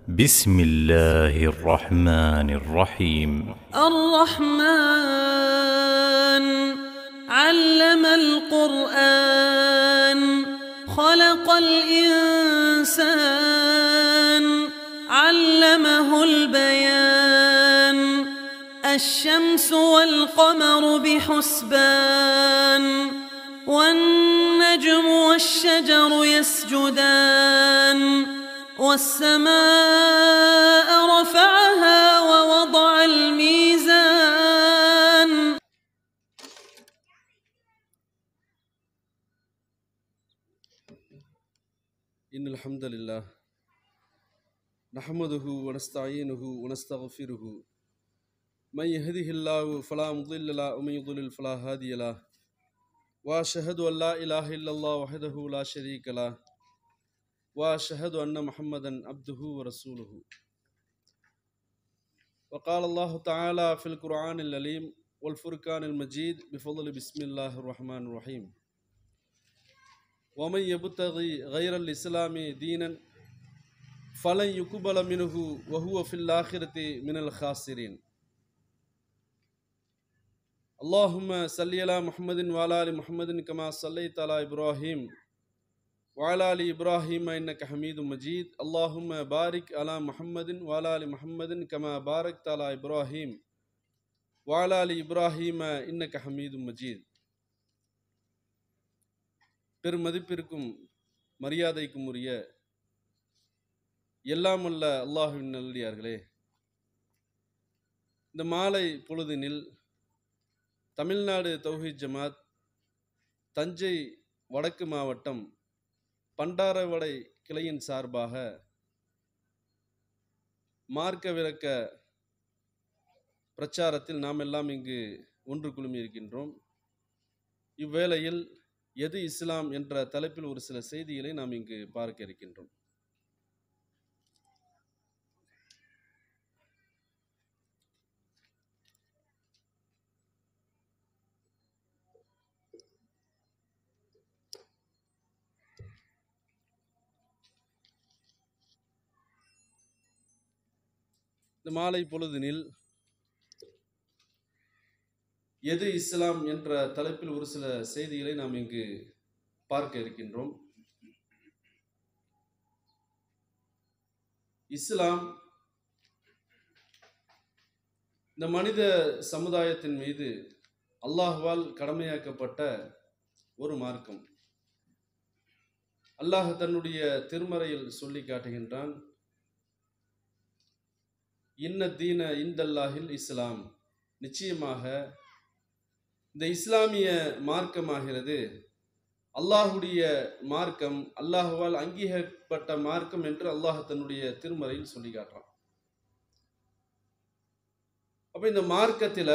بسم الله الرحمن الرحيم الرحمن علم القرآن خلق الإنسان علمه البيان الشمس والقمر بحسبان والنجم والشجر يسجدان والسماء رفعها ووضع الميزان إن الحمد لله نحمده ونستعينه ونستغفره من يهده الله فلا مضل له ومن يضلل فلا هادي له وأشهد أن لا إله إلا الله وحده لا شريك له وأشهد أن محمدا عبده ورسوله وقال الله تعالى في القرآن العليم والفرقان المجيد بفضل بسم الله الرحمن الرحيم ومن يبتغي غير الإسلام دينا فلن يقبل منه وهو في الآخرة من الخاسرين اللهم صل على محمد وعلى آل محمد كما صليت على إبراهيم وعلى آل إبراهيم إنك حميد مجيد اللهم بارك على محمد وعلى آل محمد كما باركت على إبراهيم وعلى آل إبراهيم إنك حميد مجيد பெருமதிப்பிற்கும் மரியாதைக்கும் உரிய எல்லாமல்ல அல்லாஹுவின் நல்லடியார்களே இந்த மாலை பொழுதினில் தமிழ்நாடு தௌஹீத் ஜமாத் தஞ்சை வடக்கு மாவட்டம் பண்டாரவடை கிளையின் சார்பாக மார்க்க விளக்க பிரச்சாரத்தில் நாம் எல்லாம் இங்கு ஒன்று குழுமி இருக்கின்றோம் இவ்வேளையில் எது இஸ்லாம் என்ற தலைப்பில் ஒரு சில செய்திகளை நாம் இங்கு பார்க்க இருக்கின்றோம் இந்த மாலை பொழுதினில் எது இஸ்லாம் என்ற தலைப்பில் ஒரு சில செய்திகளை நாம் இங்கு பார்க்க இருக்கின்றோம் இஸ்லாம் இந்த மனித சமுதாயத்தின் மீது அல்லாஹ்வால் கடமையாக்கப்பட்ட ஒரு மார்க்கம் அல்லாஹ் தன்னுடைய திருமறையில் சொல்லி காட்டுகின்றான் இன்ன தீன இந்தல்லாஹில் இஸ்லாம் நிச்சயமாக இந்த இஸ்லாமிய மார்க்கமாகிறது அல்லாஹுடைய மார்க்கம் அல்லாஹுவால் அங்கீகரிக்கப்பட்ட மார்க்கம் என்று அல்லாஹ் தன்னுடைய திருமறையில் சொல்லி காட்டுறான் அப்ப இந்த மார்க்கத்தில்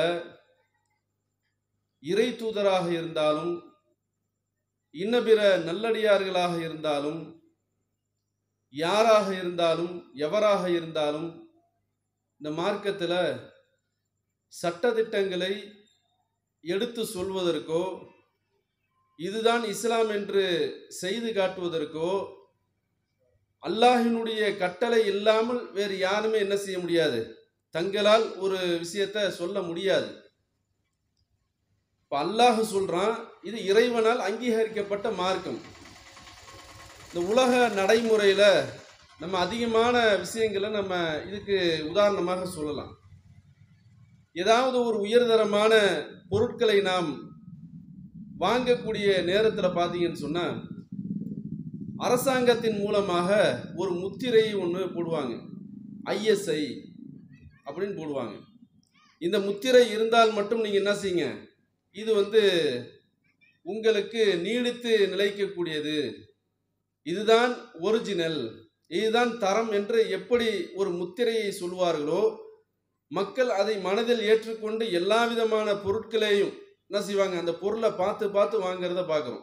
இறை தூதராக இருந்தாலும் இன்ன பிற நல்லடியார்களாக இருந்தாலும் யாராக இருந்தாலும் எவராக இருந்தாலும் இந்த மார்க்கத்தில் சட்டதிட்டங்களை எடுத்து சொல்வதற்கோ இதுதான் இஸ்லாம் என்று செய்து காட்டுவதற்கோ அல்லாஹினுடைய கட்டளை இல்லாமல் வேறு யாருமே என்ன செய்ய முடியாது தங்களால் ஒரு விஷயத்தை சொல்ல முடியாது இப்போ அல்லாஹ் சொல்றான் இது இறைவனால் அங்கீகரிக்கப்பட்ட மார்க்கம் இந்த உலக நடைமுறையில் நம்ம அதிகமான விஷயங்களை நம்ம இதுக்கு உதாரணமாக சொல்லலாம் ஏதாவது ஒரு உயர்தரமான பொருட்களை நாம் வாங்கக்கூடிய நேரத்தில் பார்த்தீங்கன்னு சொன்னால் அரசாங்கத்தின் மூலமாக ஒரு முத்திரை ஒன்று போடுவாங்க ஐஎஸ்ஐ அப்படின்னு போடுவாங்க இந்த முத்திரை இருந்தால் மட்டும் நீங்கள் என்ன செய்யுங்க இது வந்து உங்களுக்கு நீடித்து நிலைக்கக்கூடியது இதுதான் ஒரிஜினல் இதுதான் தரம் என்று எப்படி ஒரு முத்திரையை சொல்வார்களோ மக்கள் அதை மனதில் ஏற்றுக்கொண்டு எல்லா விதமான பொருட்களையும் என்ன செய்வாங்க அந்த பொருளை பார்த்து பார்த்து வாங்குறத பார்க்குறோம்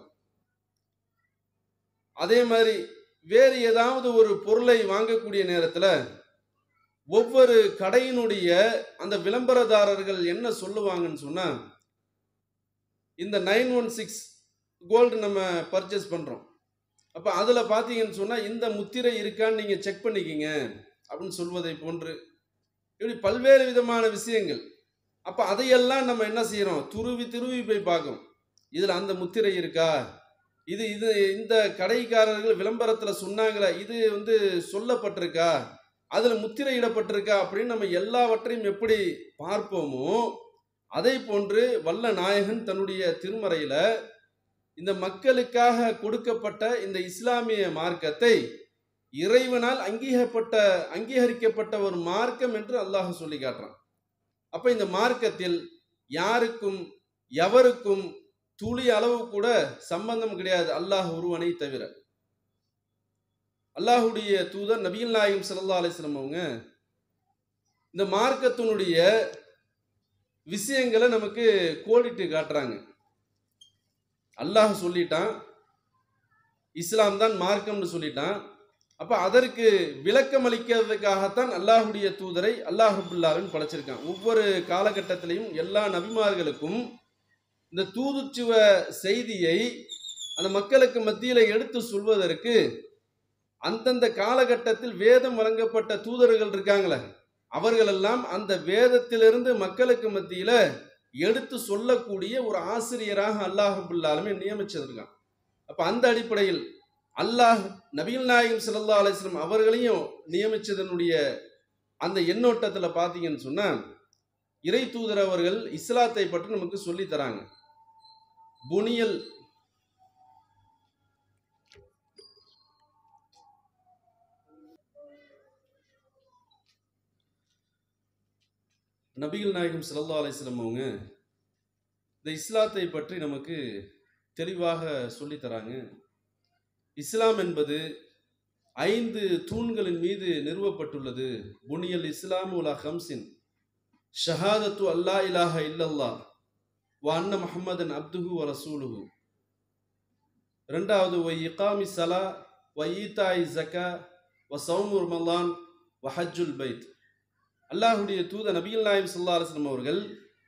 அதே மாதிரி வேறு ஏதாவது ஒரு பொருளை வாங்கக்கூடிய நேரத்தில் ஒவ்வொரு கடையினுடைய அந்த விளம்பரதாரர்கள் என்ன சொல்லுவாங்கன்னு சொன்னால் இந்த நைன் ஒன் சிக்ஸ் கோல்டு நம்ம பர்ச்சேஸ் பண்ணுறோம் அப்போ அதில் பார்த்தீங்கன்னு சொன்னால் இந்த முத்திரை இருக்கான்னு நீங்கள் செக் பண்ணிக்கிங்க அப்படின்னு சொல்வதை போன்று இப்படி பல்வேறு விதமான விஷயங்கள் அப்ப அதையெல்லாம் நம்ம என்ன செய்யறோம் துருவி துருவி போய் பார்க்கறோம் இதுல அந்த முத்திரை இருக்கா இது இது இந்த கடைக்காரர்கள் விளம்பரத்துல சொன்னாங்களே இது வந்து சொல்லப்பட்டிருக்கா அதுல முத்திரையிடப்பட்டிருக்கா அப்படின்னு நம்ம எல்லாவற்றையும் எப்படி பார்ப்போமோ அதை போன்று வல்ல நாயகன் தன்னுடைய திருமறையில இந்த மக்களுக்காக கொடுக்கப்பட்ட இந்த இஸ்லாமிய மார்க்கத்தை இறைவனால் அங்கீகப்பட்ட அங்கீகரிக்கப்பட்ட ஒரு மார்க்கம் என்று அல்லாஹ் சொல்லி காட்டுறான் அப்ப இந்த மார்க்கத்தில் யாருக்கும் எவருக்கும் துளி அளவு கூட சம்பந்தம் கிடையாது அல்லாஹ் ஒருவனை தவிர அல்லாஹுடைய தூதர் நபிகள் நாயகம் ஸல்லல்லாஹு அலைஹி வஸல்லம் அவங்க இந்த மார்க்கத்தினுடைய விஷயங்களை நமக்கு கோடிட்டு காட்டுறாங்க அல்லாஹ் சொல்லிட்டான் இஸ்லாம் தான் மார்க்கம்னு சொல்லிட்டான் அப்ப அதற்கு விளக்கம் அளிக்கிறதுக்காகத்தான் அல்லாஹுடைய தூதரை அல்லாஹுல்லாவின் படைச்சிருக்கான் ஒவ்வொரு காலகட்டத்திலையும் எல்லா நபிமார்களுக்கும் இந்த தூதுச்சுவ செய்தியை அந்த மக்களுக்கு மத்தியில எடுத்து சொல்வதற்கு அந்தந்த காலகட்டத்தில் வேதம் வழங்கப்பட்ட தூதர்கள் இருக்காங்களே அவர்களெல்லாம் அந்த வேதத்திலிருந்து மக்களுக்கு மத்தியில எடுத்து சொல்லக்கூடிய ஒரு ஆசிரியராக அல்லாஹபுல்லாலுமே நியமிச்சிருக்கான் அப்ப அந்த அடிப்படையில் அல்லாஹ் நபிகள் நாயகம் ஸல்லல்லாஹு அலைஹி வஸல்லம் அவர்களையும் நியமிச்சதனுடைய அந்த எண்ணோட்டத்துல பாத்தீங்கன்னு சொன்னா இறை தூதர் அவர்கள் இஸ்லாத்தை பற்றி நமக்கு சொல்லி தராங்க புனியல் நபிகள் நாயகம் ஸல்லல்லாஹு அலைஹி வஸல்லம் அவங்க இந்த இஸ்லாத்தை பற்றி நமக்கு தெளிவாக சொல்லித் தராங்க இஸ்லாம் என்பது ஐந்து தூண்களின் மீது நிறுவப்பட்டுள்ளது புனியல் இஸ்லாம் உலா ஹம்சின் ஷஹாதத்து அல்லா இலாஹ இல்லல்லா வ அன்ன முஹம்மதன் அப்துஹு வ ரசூலுஹு ரெண்டாவது ஒய் இகாமி சலா வ ஈதாய் ஜக்கா வ சௌமு ரமலான் வ ஹஜ்ஜுல் பைத் அல்லாஹுடைய தூத நபிகள் நாயம் சல்லா அலுவலம் அவர்கள்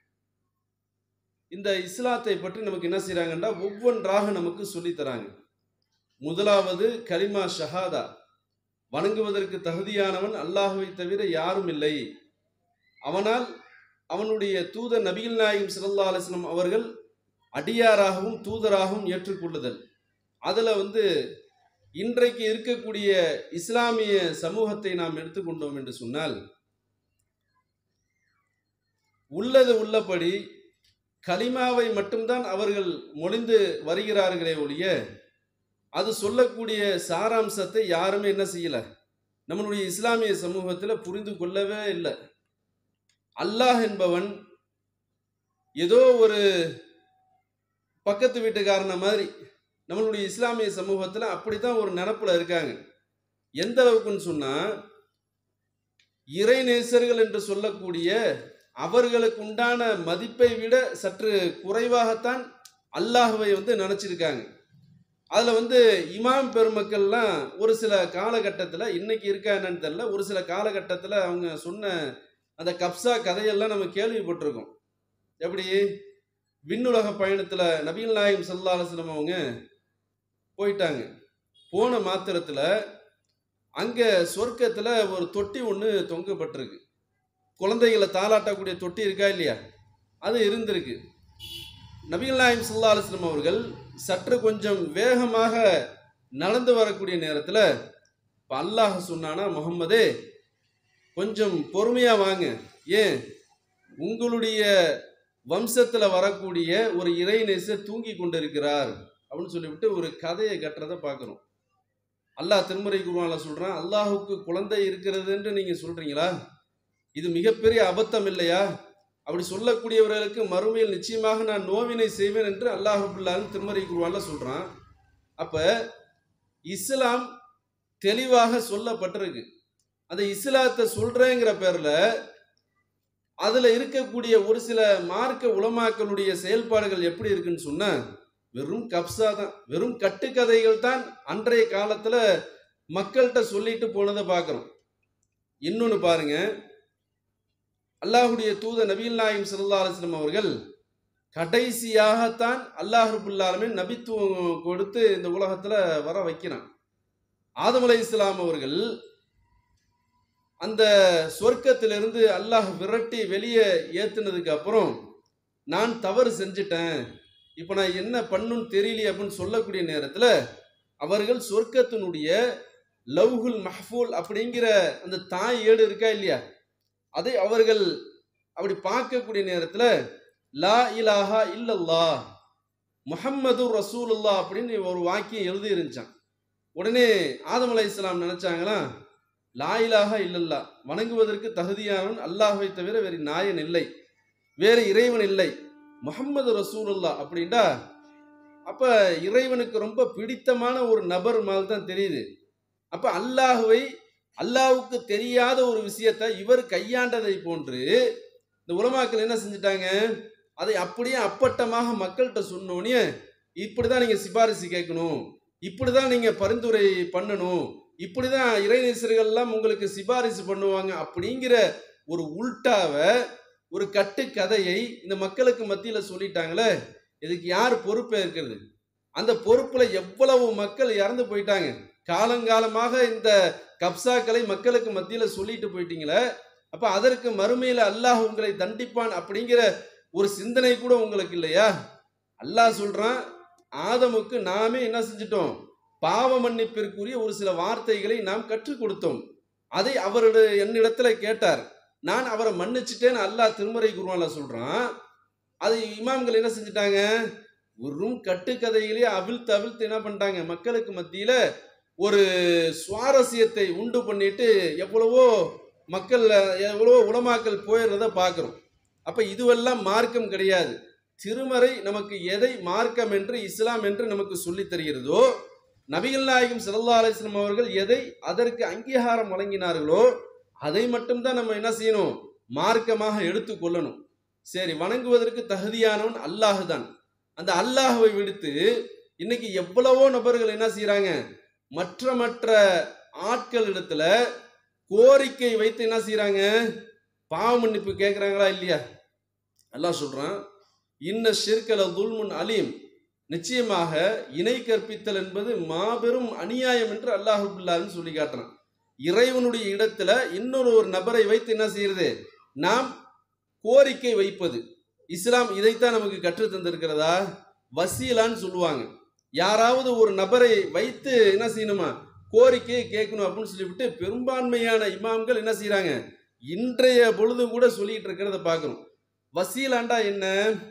இந்த இஸ்லாத்தை பற்றி நமக்கு என்ன செய்றாங்கன்னா ஒவ்வொன்றாக நமக்கு சொல்லித் தராங்க முதலாவது கலிமா ஷஹாதா வணங்குவதற்கு தகுதியானவன் அல்லாஹுவை தவிர யாரும் இல்லை அவனால் அவனுடைய தூதர் நபிகள் நாயகம் ஸல்லல்லாஹு அலைஹி வஸல்லம் அவர்கள் அடியாராகவும் தூதராகவும் ஏற்றுக்கொள்ளுதல் அதுல வந்து இன்றைக்கு இருக்கக்கூடிய இஸ்லாமிய சமூகத்தை நாம் எடுத்துக்கொண்டோம் என்று சொன்னால் உள்ளது உள்ளபடி கலிமாவை மட்டும்தான் அவர்கள் மொழிந்து வருகிறார்களே ஒழிய அது சொல்லக்கூடிய சாராம்சத்தை யாருமே என்ன செய்யல நம்மளுடைய இஸ்லாமிய சமூகத்தில் புரிந்து கொள்ளவே இல்லை அல்லாஹ் என்பவன் ஏதோ ஒரு பக்கத்து வீட்டுக்காரன மாதிரி நம்மளுடைய இஸ்லாமிய சமூகத்தில் அப்படித்தான் ஒரு நினப்புல இருக்காங்க எந்த அளவுக்குன்னு சொன்னா இறைநேசர்கள் என்று சொல்லக்கூடிய அவர்களுக்கு உண்டான மதிப்பை விட சற்று குறைவாகத்தான் அல்லாஹுவை வந்து நினைச்சிருக்காங்க அதில் வந்து இமாம் பெருமக்கள்லாம் ஒரு சில காலகட்டத்தில் இன்னைக்கு இருக்கா என்னன்னு தெரியல ஒரு சில காலகட்டத்தில் அவங்க சொன்ன அந்த கப்சா கதையெல்லாம் நம்ம கேள்விப்பட்டிருக்கோம் எப்படி விண்ணுலக பயணத்தில் நபிகள் நாயகம் சல்லா அலுவலம் அவங்க போயிட்டாங்க போன மாத்திரத்தில் அங்கே சொர்க்கத்தில் ஒரு தொட்டி ஒன்று தொங்கப்பட்டிருக்கு குழந்தைகளை தாளாட்டக்கூடிய தொட்டி இருக்கா இல்லையா அது இருந்திருக்கு நபிகள் நாயம் சல்லா அலுவலம் அவர்கள் சற்று கொஞ்சம் வேகமாக நடந்து வரக்கூடிய நேரத்தில் இப்போ அல்லாஹ் சொன்னானா முகம்மதே கொஞ்சம் பொறுமையாக வாங்க ஏன் உங்களுடைய வம்சத்தில் வரக்கூடிய ஒரு இறைநேசர் தூங்கி கொண்டிருக்கிறார் அப்படின்னு சொல்லிவிட்டு ஒரு கதையை கட்டுறதை பார்க்குறோம் அல்லாஹ் திருமுறை குருவான்ல சொல்கிறான் அல்லாஹுக்கு குழந்தை இருக்கிறதுன்னு நீங்கள் சொல்கிறீங்களா இது மிகப்பெரிய அபத்தம் இல்லையா அப்படி சொல்லக்கூடியவர்களுக்கு மறுமையில் நிச்சயமாக நான் நோவினை செய்வேன் என்று அல்லாஹுல்லான்னு திருமறை குருவான்ல சொல்றான் அப்ப இஸ்லாம் தெளிவாக சொல்லப்பட்டிருக்கு அந்த இஸ்லாத்தை சொல்றேங்கிற பேர்ல அதுல இருக்கக்கூடிய ஒரு சில மார்க்க உலமாக்களுடைய செயல்பாடுகள் எப்படி இருக்குன்னு சொன்னா வெறும் கப்சா தான் வெறும் கட்டுக்கதைகள் தான் அன்றைய காலத்துல மக்கள்கிட்ட சொல்லிட்டு போனதை பார்க்குறோம் இன்னொன்று பாருங்க அல்லாஹுடைய தூத நபீல் நாயம் சல்லா அலுவலம் அவர்கள் கடைசியாகத்தான் அல்லாஹ் ரபுல்லாலுமே நபித்துவம் கொடுத்து இந்த உலகத்துல வர வைக்கிறான் ஆதம் அலை இஸ்லாம் அவர்கள் அந்த சொர்க்கத்திலிருந்து அல்லாஹ் விரட்டி வெளியே ஏத்துனதுக்கு அப்புறம் நான் தவறு செஞ்சிட்டேன் இப்போ நான் என்ன பண்ணுன்னு தெரியலையே அப்படின்னு சொல்லக்கூடிய நேரத்தில் அவர்கள் சொர்க்கத்தினுடைய லவ்ஹுல் மஹ்ஃபூல் அப்படிங்கிற அந்த தாய் ஏடு இருக்கா இல்லையா அதை அவர்கள் அப்படி பார்க்கக்கூடிய நேரத்தில் லா இலாஹா இல்லல்லா முஹம்மது ரசூலுல்லா அப்படின்னு ஒரு வாக்கியம் எழுதி இருந்துச்சான் உடனே ஆதம் அலை இஸ்லாம் நினைச்சாங்களா லா இலாஹா இல்லல்லா வணங்குவதற்கு தகுதியானவன் அல்லாஹ்வை தவிர வேறு நாயன் இல்லை வேறு இறைவன் இல்லை முஹம்மது ரசூலுல்லா அப்படின்டா அப்ப இறைவனுக்கு ரொம்ப பிடித்தமான ஒரு நபர் மாதிரி தான் தெரியுது அப்ப அல்லாஹுவை அல்லாஹ்வுக்கு தெரியாத ஒரு விஷயத்தை இவர் கையாண்டதை போன்று இந்த உலமாக்கள் என்ன செஞ்சிட்டாங்க அதை அப்படியே அப்பட்டமாக மக்கள்கிட்ட சொன்னோன்னே இப்படிதான் நீங்க சிபாரிசு கேட்கணும் இப்படிதான் நீங்க பரிந்துரை பண்ணணும் இப்படிதான் இறைநேசர்கள்லாம் உங்களுக்கு சிபாரிசு பண்ணுவாங்க அப்படிங்கிற ஒரு உல்டாவை ஒரு கட்டுக்கதையை இந்த மக்களுக்கு மத்தியில சொல்லிட்டாங்களே இதுக்கு யார் பொறுப்பே இருக்கிறது அந்த பொறுப்புல எவ்வளவு மக்கள் இறந்து போயிட்டாங்க காலங்காலமாக இந்த கப்சாக்களை மக்களுக்கு மத்தியில சொல்லிட்டு போயிட்டீங்களே அப்ப அதற்கு மறுமையில அல்லாஹ் உங்களை தண்டிப்பான் அப்படிங்கிற ஒரு சிந்தனை கூட உங்களுக்கு இல்லையா அல்லாஹ் சொல்றான் ஆதமுக்கு நாமே என்ன செஞ்சிட்டோம் பாவ மன்னிப்பிற்குரிய ஒரு சில வார்த்தைகளை நாம் கற்றுக் கொடுத்தோம் அதை அவருடைய என்னிடத்துல கேட்டார் நான் அவரை மன்னிச்சிட்டேன்னு அல்லாஹ் திருமறை குருவான்ல சொல்றான் அது இமாம்கள் என்ன செஞ்சிட்டாங்க வெறும் கட்டுக்கதைகளே அவிழ்த்து அவிழ்த்து என்ன பண்ணிட்டாங்க மக்களுக்கு மத்தியில ஒரு சுவாரஸ்யத்தை உண்டு பண்ணிட்டு எவ்வளவோ மக்கள் எவ்வளவோ உலமாக்கள் போயிடுறத பார்க்குறோம் அப்ப இதுவெல்லாம் மார்க்கம் கிடையாது திருமறை நமக்கு எதை மார்க்கம் என்று இஸ்லாம் என்று நமக்கு சொல்லித் தருகிறதோ நபிகள் நாயகம் ஸல்லல்லாஹு அலைஹி வஸல்லம் அவர்கள் எதை அதற்கு அங்கீகாரம் வழங்கினார்களோ அதை மட்டும்தான் நம்ம என்ன செய்யணும் மார்க்கமாக எடுத்துக்கொள்ளணும் சரி வணங்குவதற்கு தகுதியானவன் அல்லாஹ் தான் அந்த அல்லாஹ்வை விடுத்து இன்னைக்கு எவ்வளவோ நபர்கள் என்ன செய்றாங்க மற்ற மற்ற ஆட்கள் இடத்துல கோரிக்கை வைத்து என்ன செய்றாங்க பாவ மன்னிப்பு கேட்குறாங்களா இல்லையா அல்லாஹ் சொல்றான் இன்ன ஷிர்கல துல்முன் அலீம் நிச்சயமாக இணை கற்பித்தல் என்பது மாபெரும் அநியாயம் என்று அல்லாஹுல்லான்னு சொல்லி காட்டுறான் இறைவனுடைய இடத்துல இன்னொரு ஒரு நபரை வைத்து என்ன செய்யறது நாம் கோரிக்கை வைப்பது இஸ்லாம் இதைத்தான் நமக்கு கற்றுத் தந்திருக்கிறதா வசீலான்னு சொல்லுவாங்க யாராவது ஒரு நபரை வைத்து என்ன செய்யணுமா கோரிக்கையை கேட்கணும் அப்படின்னு சொல்லிவிட்டு பெரும்பான்மையான இமாம்கள் என்ன செய்றாங்க இன்றைய பொழுது கூட சொல்லிட்டு இருக்கிறத பார்க்கணும் வசீலாண்டா என்ன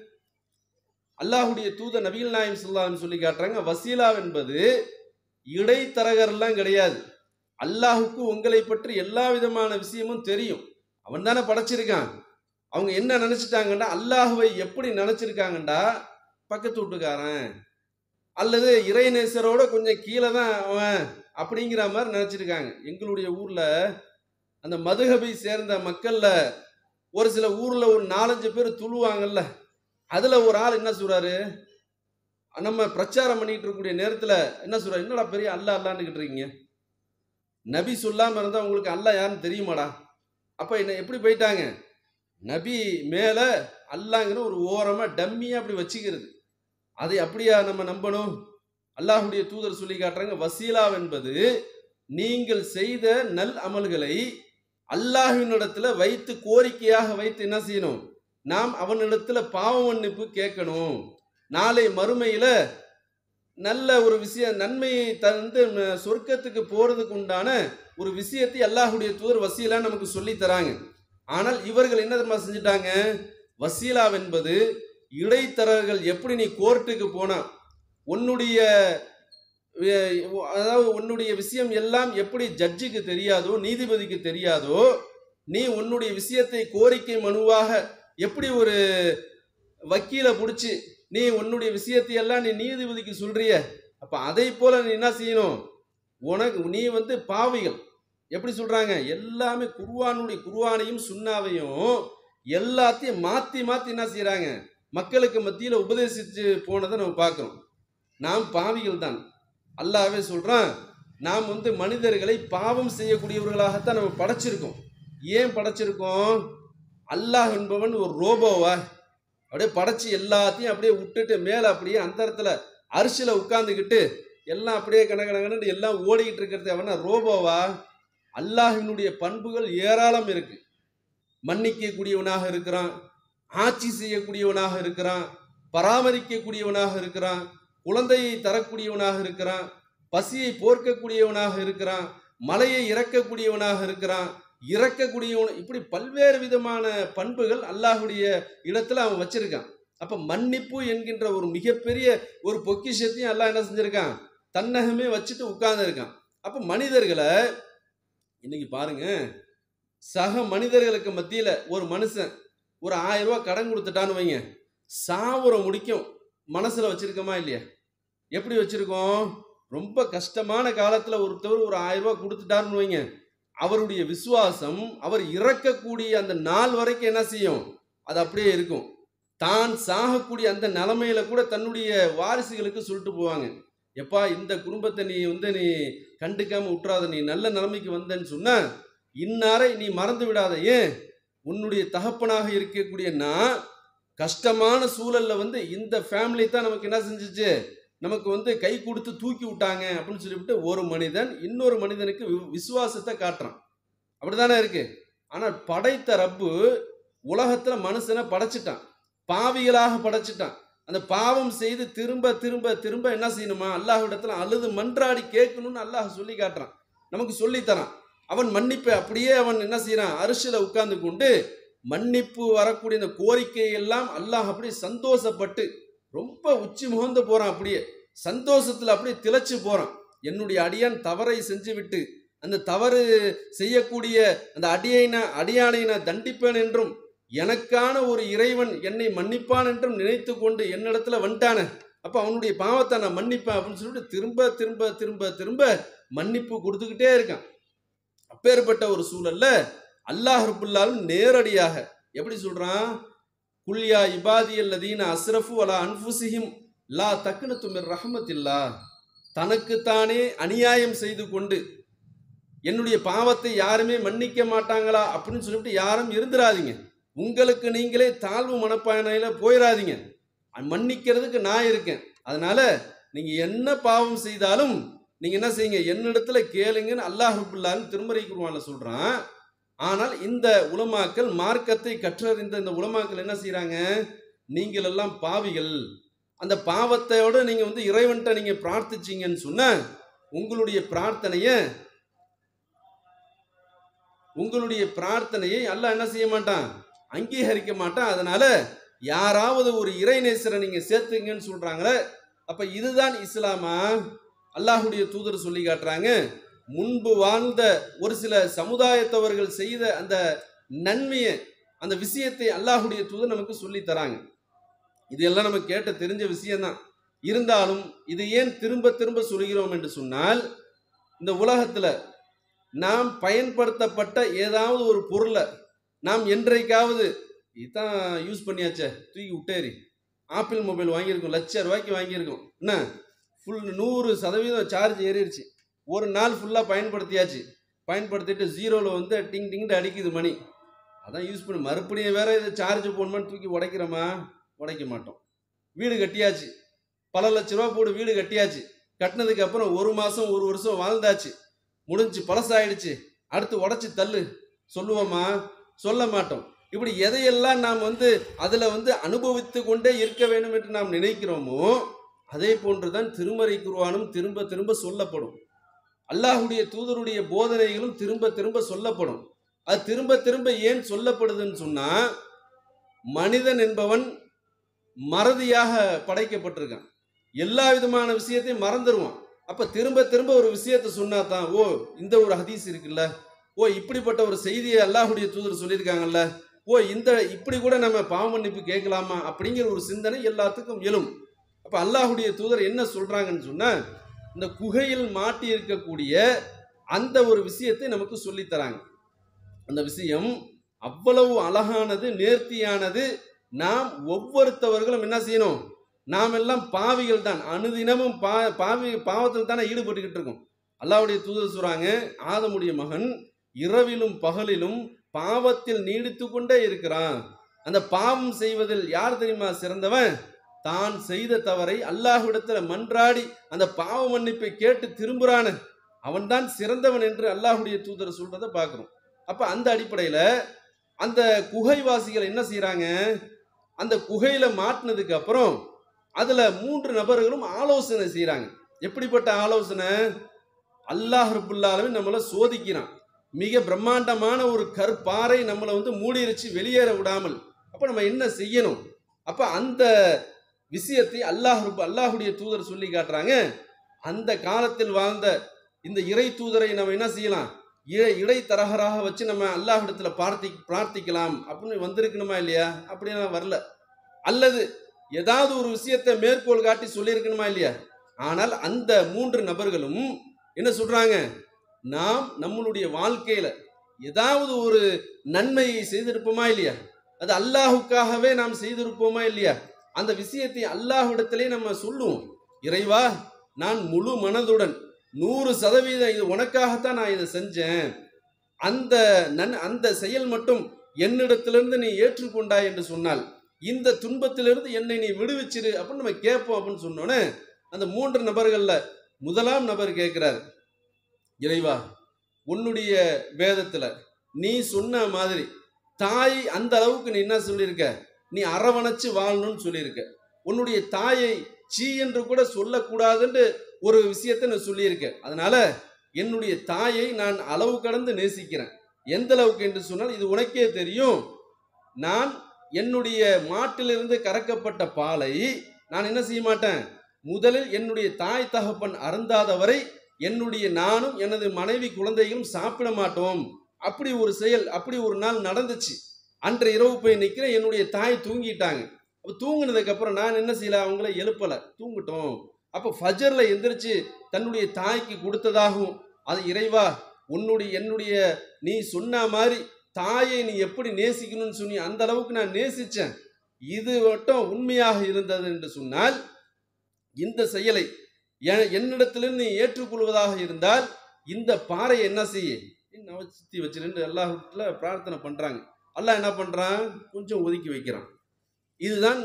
அல்லாஹுடைய தூத நபிகள் நாயம் சொல்லான்னு சொல்லி காட்டுறாங்க வசீலா என்பது இடைத்தரகர்லாம் கிடையாது அல்லாஹுக்கு உங்களை பற்றி எல்லா விதமான விஷயமும் தெரியும் அவன் தானே படைச்சிருக்கான் அவங்க என்ன நினைச்சிட்டாங்கண்டா அல்லாஹுவை எப்படி நினைச்சிருக்காங்கண்டா பக்கத்து வீட்டுக்காரன் அல்லது இறைநேசரோட கொஞ்சம் கீழே தான் அவன் அப்படிங்கிற மாதிரி நினைச்சிருக்காங்க எங்களுடைய ஊர்ல அந்த மதுகபை சேர்ந்த மக்கள்ல ஒரு சில ஊர்ல ஒரு நாலஞ்சு பேர் துழுவாங்கல்ல அதுல ஒரு ஆள் என்ன சொல்றாரு நம்ம பிரச்சாரம் பண்ணிட்டு இருக்கக்கூடிய நேரத்துல என்ன சொல்றாரு என்னடா பெரிய அல்லா அல்லான்னுகிட்டு இருக்கீங்க நபி சொல்லாம இருந்தா உங்களுக்கு அல்லா யாருன்னு தெரியுமாடா அப்ப என்ன எப்படி போயிட்டாங்க நபி மேல அல்லாங்கிற ஒரு ஓரமா டம்மியா அப்படி வச்சுக்கிறது அதை அப்படியா நம்ம நம்பணும் அல்லாஹுடைய தூதர் சொல்லி காட்டுறாங்க வசீலா என்பது நீங்கள் செய்த நல் அமல்களை அல்லாஹ்வினிடத்துல வைத்து கோரிக்கையாக வைத்து என்ன செய்யணும் நாம் அவனிடத்துல பாவ மன்னிப்பு கேட்கணும் நாளை மறுமையில நல்ல ஒரு விஷயம் நன்மையை தந்து ம- சொர்க்கத்துக்கு போறதுக்கு உண்டான ஒரு விஷயத்தை அல்லாஹுடைய தூதர் வசீலா நமக்கு சொல்லி தராங்க ஆனால் இவர்கள் என்ன தெரியுமா செஞ்சுட்டாங்க வசீலா என்பது இடைத்தரகர்கள் எப்படி நீ கோர்ட்டுக்கு போனா உன்னுடைய அஹ், அதாவது உன்னுடைய விஷயம் எல்லாம் எப்படி ஜட்ஜுக்கு தெரியாதோ நீதிபதிக்கு தெரியாதோ நீ உன்னுடைய விஷயத்தை கோரிக்கை மனுவாக எப்படி ஒரு வக்கீலை பிடிச்சி நீ உன்னுடைய விஷயத்தை எல்லாம் நீ நீதிபதிக்கு சொல்றிய அப்ப அதை போல நீ என்ன செய்யணும் உனக்கு நீ வந்து பாவிகள் எப்படி சொல்றாங்க எல்லாமே குர்வானுடைய குர்வானையும் சுண்ணாவையும் எல்லாத்தையும் மாத்தி மாத்தி என்ன செய்றாங்க மக்களுக்கு மத்தியில உபதேசிச்சு போனதை நம்ம பார்க்கிறோம் நாம் பாவிகள் தான் அல்லாஹ்வே சொல்றான் நாம் வந்து மனிதர்களை பாவம் செய்யக்கூடியவர்களாகத்தான் நம்ம படைச்சிருக்கோம் ஏன் படைச்சிருக்கோம் அல்லாஹ் என்பவன் ஒரு ரோபோவா அப்படியே படைச்சு எல்லாத்தையும் அப்படியே விட்டுட்டு மேலே அப்படியே அந்த இடத்துல அரிசியில் உட்காந்துக்கிட்டு எல்லாம் அப்படியே கணக்கணக்கன்னு எல்லாம் ஓடிக்கிட்டு இருக்கிறது அவனா ரோபோவா அல்லாஹ்வினுடைய பண்புகள் ஏராளம் இருக்கு மன்னிக்கக்கூடியவனாக இருக்கிறான் ஆட்சி செய்யக்கூடியவனாக இருக்கிறான் பராமரிக்கக்கூடியவனாக இருக்கிறான் குழந்தையை தரக்கூடியவனாக இருக்கிறான் பசியை போர்க்கக்கூடியவனாக இருக்கிறான் மலையை இறக்கக்கூடியவனாக இருக்கிறான் இறக்கக்கூடியவன் இப்படி பல்வேறு விதமான பண்புகள் அல்லாஹ்வுடைய இடத்துல அவன் வச்சிருக்கான் அப்ப மன்னிப்பு என்கின்ற ஒரு மிகப்பெரிய ஒரு பொக்கிஷத்தையும் அல்லாஹ் என்ன செஞ்சிருக்கான் தன்னகமே வச்சுட்டு உட்கார்ந்து இருக்கான் அப்ப மனிதர்களை இன்னைக்கு பாருங்க சக மனிதர்களுக்கு மத்தியில ஒரு மனுஷன் ஒரு ஆயிரம் ரூபாய் கடன் கொடுத்துட்டான்னு வைங்க சாவுற முடிக்கும் மனசுல வச்சிருக்கோமா இல்லையா எப்படி வச்சிருக்கோம் ரொம்ப கஷ்டமான காலத்துல ஒருத்தவர் ஒரு ஆயிரம் ரூபாய் கொடுத்துட்டாருன்னு வைங்க அவருடைய விசுவாசம் அவர் இறக்கக்கூடிய அந்த நாள் வரைக்கும் என்ன செய்யும் அது அப்படியே இருக்கும் தான் சாகக்கூடிய அந்த நிலைமையில கூட தன்னுடைய வாரிசுகளுக்கு சொல்லிட்டு போவாங்க எப்பா இந்த குடும்பத்தை நீ வந்து நீ கண்டுக்காம விட்டுறாத நீ நல்ல நிலைமைக்கு வந்தேன்னு சொன்னா இன்னாரை நீ மறந்து விடாத ஏன் உன்னுடைய தகப்பனாக இருக்கக்கூடிய நான் கஷ்டமான சூழல்ல வந்து இந்த ஃபேமிலி தான் நமக்கு என்ன செஞ்சுச்சு நமக்கு வந்து கை கொடுத்து தூக்கி விட்டாங்க அப்படின்னு சொல்லிவிட்டு ஒரு மனிதன் இன்னொரு மனிதனுக்கு வி- விசுவாசத்தை காட்டுறான் அப்படிதானே இருக்கு ஆனால் படைத்த ரப்பு உலகத்துல மனுஷனை படைச்சிட்டான் பாவிகளாக படைச்சிட்டான் அந்த பாவம் செய்து திரும்ப திரும்ப திரும்ப என்ன செய்யணுமா அல்லாஹ்விடத்துல அழுது மன்றாடி கேட்கணும்னு அல்லாஹ் சொல்லி காட்டுறான் நமக்கு சொல்லி தரான் அவன் மன்னிப்பை அப்படியே அவன் என்ன செய்யறான் அரிசியில உட்கார்ந்து கொண்டு மன்னிப்பு வரக்கூடிய இந்த கோரிக்கை எல்லாம் அல்லாஹ் அப்படியே சந்தோஷப்பட்டு ரொம்ப உச்சி முகந்து போறான் அப்படியே சந்தோஷத்துல அப்படியே திளைச்சு போறான் என்னுடைய அடியான் தவறை செஞ்சு விட்டு அந்த தவறு செய்யக்கூடிய அந்த அடியைன அடியானை நான் தண்டிப்பேன் என்றும் எனக்கான ஒரு இறைவன் என்னை மன்னிப்பான் என்றும் நினைத்து கொண்டு என்னிடத்துல வந்துட்டானே அப்ப அவனுடைய பாவத்தை நான் மன்னிப்பேன் அப்படின்னு சொல்லிட்டு திரும்ப திரும்ப திரும்ப திரும்ப மன்னிப்பு கொடுத்துக்கிட்டே இருக்கான் அப்பேற்பட்ட ஒரு சூழல்ல அல்லாஹ் ரபுல்லாலும் நேரடியாக எப்படி சொல்றான் குல்யா இபாதி அல்லதீன அஸ்ரஃபு அலா அன்ஃபுசிஹிம் லா தக்குனு துமிர் ரஹமத்தில்லா தனக்குத்தானே அநியாயம் செய்து கொண்டு என்னுடைய பாவத்தை யாருமே மன்னிக்க மாட்டாங்களா அப்படின்னு சொல்லிட்டு யாரும் இருந்துராதீங்க உங்களுக்கு நீங்களே தாழ்வு மனப்பானையில போயிடாதீங்க மன்னிக்கிறதுக்கு நான் இருக்கேன் அதனால நீங்க என்ன பாவம் செய்தாலும் நீங்க என்ன செய்யுங்க என்னிடத்துல கேளுங்கன்னு அல்லாஹ் ரபுல்லான்னு திருமறை குருவான்ல சொல்றான் ஆனால் இந்த உலமாக்கள் மார்க்கத்தை கற்றறிந்த இந்த உலமாக்கள் என்ன செய்றாங்க நீங்கள் எல்லாம் பாவிகள் அந்த பாவத்தையோட நீங்க வந்து இறைவன்ட்ட நீங்க பிரார்த்திச்சீங்கன்னு சொன்ன உங்களுடைய பிரார்த்தனைய உங்களுடைய பிரார்த்தனையை அல்லாஹ் என்ன செய்ய மாட்டான் அங்கீகரிக்க மாட்டான் அதனால யாராவது ஒரு இறைநேசரை நீங்க சேர்த்துங்கன்னு சொல்றாங்களே அப்ப இதுதான் இஸ்லாமா அல்லாஹுடைய தூதர் சொல்லி காட்டுறாங்க முன்பு வாழ்ந்த ஒரு சில சமுதாயத்தவர்கள் செய்த அந்த நன்மையை அந்த விஷயத்தை அல்லாஹுடைய தூதர் நமக்கு சொல்லி தராங்க இதெல்லாம் நம்ம கேட்ட தெரிஞ்ச விஷயம்தான் இருந்தாலும் இதை ஏன் திரும்ப திரும்ப சொல்கிறோம் என்று சொன்னால் இந்த உலகத்துல நாம் பயன்படுத்தப்பட்ட ஏதாவது ஒரு பொருளை நாம் என்றைக்காவது இதான் யூஸ் பண்ணியாச்சே தூக்கி விட்டேரி ஆப்பிள் மொபைல் வாங்கியிருக்கோம் லட்ச ரூபாய்க்கு வாங்கியிருக்கோம் என்ன ஃபுல் நூறு சதவீதம் சார்ஜ் ஏறிடுச்சு ஒரு நாள் ஃபுல்லாக பயன்படுத்தியாச்சு பயன்படுத்திட்டு ஜீரோவில் வந்து டிங் டிங்ட்டு அடிக்குது மணி அதான் யூஸ் பண்ணி மறுபடியும் வேற இதை சார்ஜ் போடணுமான்னு தூக்கி உடைக்கிறோமா உடைக்க மாட்டோம் வீடு கட்டியாச்சு பல லட்ச ரூபா போட்டு வீடு கட்டியாச்சு கட்டினதுக்கு அப்புறம் ஒரு மாதம் ஒரு வருஷம் வாழ்ந்தாச்சு முடிஞ்சு பழசாயிடுச்சு அடுத்து உடச்சி தள்ளு சொல்லுவோமா சொல்ல மாட்டோம் இப்படி எதையெல்லாம் நாம் வந்து அதில் வந்து அனுபவித்து கொண்டே இருக்க வேண்டும் என்று நாம் நினைக்கிறோமோ அதே போன்றுதான் திருமறை குருவானும் திரும்ப திரும்ப சொல்லப்படும் அல்லாஹுடைய தூதருடைய போதனைகளும் திரும்ப திரும்ப சொல்லப்படும் அது திரும்ப திரும்ப ஏன் சொல்லப்படுதுன்னு சொன்னா மனிதன் என்பவன் மறதியாக படைக்கப்பட்டிருக்கான் எல்லா விதமான விஷயத்தையும் மறந்துடுவான் அப்ப திரும்ப திரும்ப ஒரு விஷயத்தை சொன்னா தான் ஓ இந்த ஒரு ஹதீஸ் இருக்குல்ல ஓ இப்படிப்பட்ட ஒரு செய்தியை அல்லாஹுடைய தூதர் சொல்லியிருக்காங்கல்ல ஓ இந்த இப்படி கூட நம்ம பாவ மன்னிப்பு கேட்கலாமா அப்படிங்கிற ஒரு சிந்தனை எல்லாத்துக்கும் எழும் அப்ப அல்லாஹுடைய தூதர் என்ன சொல்றாங்கன்னு சொன்னா இந்த குகையில் மாட்டி இருக்கக்கூடிய அந்த ஒரு விஷயத்தை நமக்கு சொல்லித் தராங்க அந்த விஷயம் அவ்வளவு அழகானது நேர்த்தியானது நாம் ஒவ்வொருத்தவர்களும் என்ன செய்யணும் நாம் எல்லாம் பாவிகள் தான் அனுதினமும் பா பாவி பாவத்தில் தானே ஈடுபட்டுக்கிட்டு இருக்கோம் அல்லாஹ்வுடைய தூதர் சொல்றாங்க ஆதமுடைய மகன் இரவிலும் பகலிலும் பாவத்தில் நீடித்து கொண்டே இருக்கிறான் அந்த பாவம் செய்வதில் யார் தெரியுமா சிறந்தவன் தான் செய்த தவறை அல்லாஹ்விடத்துல மன்றாடி அந்த பாவ மன்னிப்பை கேட்டு திரும்புறானு அவன்தான் சிறந்தவன் என்று அல்லாஹுடைய தூதர் சொல்றதை பார்க்குறோம் அப்ப அந்த அடிப்படையில அந்த குகைவாசிகள் என்ன செய்றாங்க அந்த குகையில மாட்டினதுக்கு அப்புறம் அதுல மூன்று நபர்களும் ஆலோசனை செய்றாங்க எப்படிப்பட்ட ஆலோசனை அல்லாஹ் ரபுல்லாலுமே நம்மளை சோதிக்கிறான் மிக பிரம்மாண்டமான ஒரு கற்பாறை நம்மளை வந்து மூடிருச்சு வெளியேற விடாமல் அப்ப நம்ம என்ன செய்யணும் அப்ப அந்த விஷயத்தை அல்லாஹ் ரப்பு அல்லாஹுடைய தூதர் சொல்லி காட்டுறாங்க அந்த காலத்தில் வாழ்ந்த இந்த இறை தூதரை நம்ம என்ன செய்யலாம் இழை இடைத்தரகராக வச்சு நம்ம அல்லாஹ்விடத்துல பார்த்தி பிரார்த்திக்கலாம் அப்படின்னு வந்திருக்கணுமா இல்லையா அப்படிலாம் வரல அல்லது ஏதாவது ஒரு விஷயத்தை மேற்கோள் காட்டி சொல்லியிருக்கணுமா இல்லையா ஆனால் அந்த மூன்று நபர்களும் என்ன சொல்றாங்க நாம் நம்மளுடைய வாழ்க்கையில ஏதாவது ஒரு நன்மையை செய்திருப்போமா இல்லையா அது அல்லாஹுக்காகவே நாம் செய்திருப்போமா இல்லையா அந்த விஷயத்தை அல்லாஹ்விடத்திலே நம்ம சொல்லுவோம் இறைவா நான் முழு மனதுடன் நூறு சதவீதம் இது உனக்காகத்தான் நான் இதை செஞ்சேன் அந்த நன் அந்த செயல் மட்டும் என்னிடத்திலிருந்து நீ ஏற்றுக்கொண்டாய் என்று சொன்னால் இந்த துன்பத்திலிருந்து என்னை நீ விடுவிச்சிரு அப்படின்னு நம்ம கேட்போம் அப்படின்னு சொன்னோன்னே அந்த மூன்று நபர்கள்ல முதலாம் நபர் கேட்கிறார் இறைவா உன்னுடைய வேதத்துல நீ சொன்ன மாதிரி தாய் அந்த அளவுக்கு நீ என்ன சொல்லியிருக்க நீ அரவணைச்சு வாழணும்னு சொல்லியிருக்க உன்னுடைய தாயை சீ என்று கூட சொல்லக்கூடாதுன்னு ஒரு விஷயத்தை நான் சொல்லியிருக்க அதனால என்னுடைய தாயை நான் அளவு கடந்து நேசிக்கிறேன் எந்த அளவுக்கு என்று சொன்னால் இது உனக்கே தெரியும் நான் என்னுடைய மாட்டிலிருந்து கறக்கப்பட்ட பாலை நான் என்ன செய்ய மாட்டேன் முதலில் என்னுடைய தாய் தகப்பன் அருந்தாத வரை என்னுடைய நானும் எனது மனைவி குழந்தைகளும் சாப்பிட மாட்டோம் அப்படி ஒரு செயல் அப்படி ஒரு நாள் நடந்துச்சு அன்று இரவு போய் நிற்கிறேன் என்னுடைய தாய் தூங்கிட்டாங்க அப்போ தூங்கினதுக்கு அப்புறம் நான் என்ன செய்யல அவங்கள எழுப்பல தூங்கிட்டோம் அப்போ ஃபஜர்ல எந்திரிச்சு தன்னுடைய தாய்க்கு கொடுத்ததாகவும் அது இறைவா உன்னுடைய என்னுடைய நீ சொன்ன மாதிரி தாயை நீ எப்படி நேசிக்கணும்னு சொன்னி அந்த அளவுக்கு நான் நேசிச்சேன் இது மட்டும் உண்மையாக இருந்தது என்று சொன்னால் இந்த செயலை எ- என்னிடத்திலிருந்து நீ ஏற்றுக்கொள்வதாக இருந்தால் இந்த பாறையை என்ன செய்ய நவச்சுத்தி வச்சிருந்து அல்லாஹ்ல பிரார்த்தனை பண்றாங்க அல்லாஹ் என்ன பண்றான் கொஞ்சம் ஒதுக்கி வைக்கிறான் இதுதான்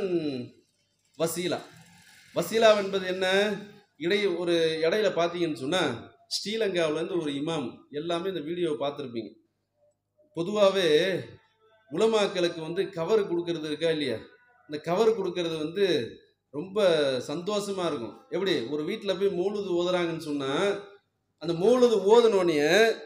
வசீலா வசீலா என்பது என்ன இடைய ஒரு இடையில பார்த்தீங்கன்னு சொன்னா ஸ்ரீலங்காவிலேருந்து ஒரு இமாம் எல்லாமே இந்த வீடியோவை பார்த்துருப்பீங்க பொதுவாகவே உலமாக்களுக்கு வந்து கவர் கொடுக்கறது இருக்கா இல்லையா இந்த கவர் கொடுக்கறது வந்து ரொம்ப சந்தோஷமா இருக்கும் எப்படி ஒரு வீட்டில் போய் மூழுது ஓதுறாங்கன்னு சொன்னா அந்த மூழுது ஓதுனோடனே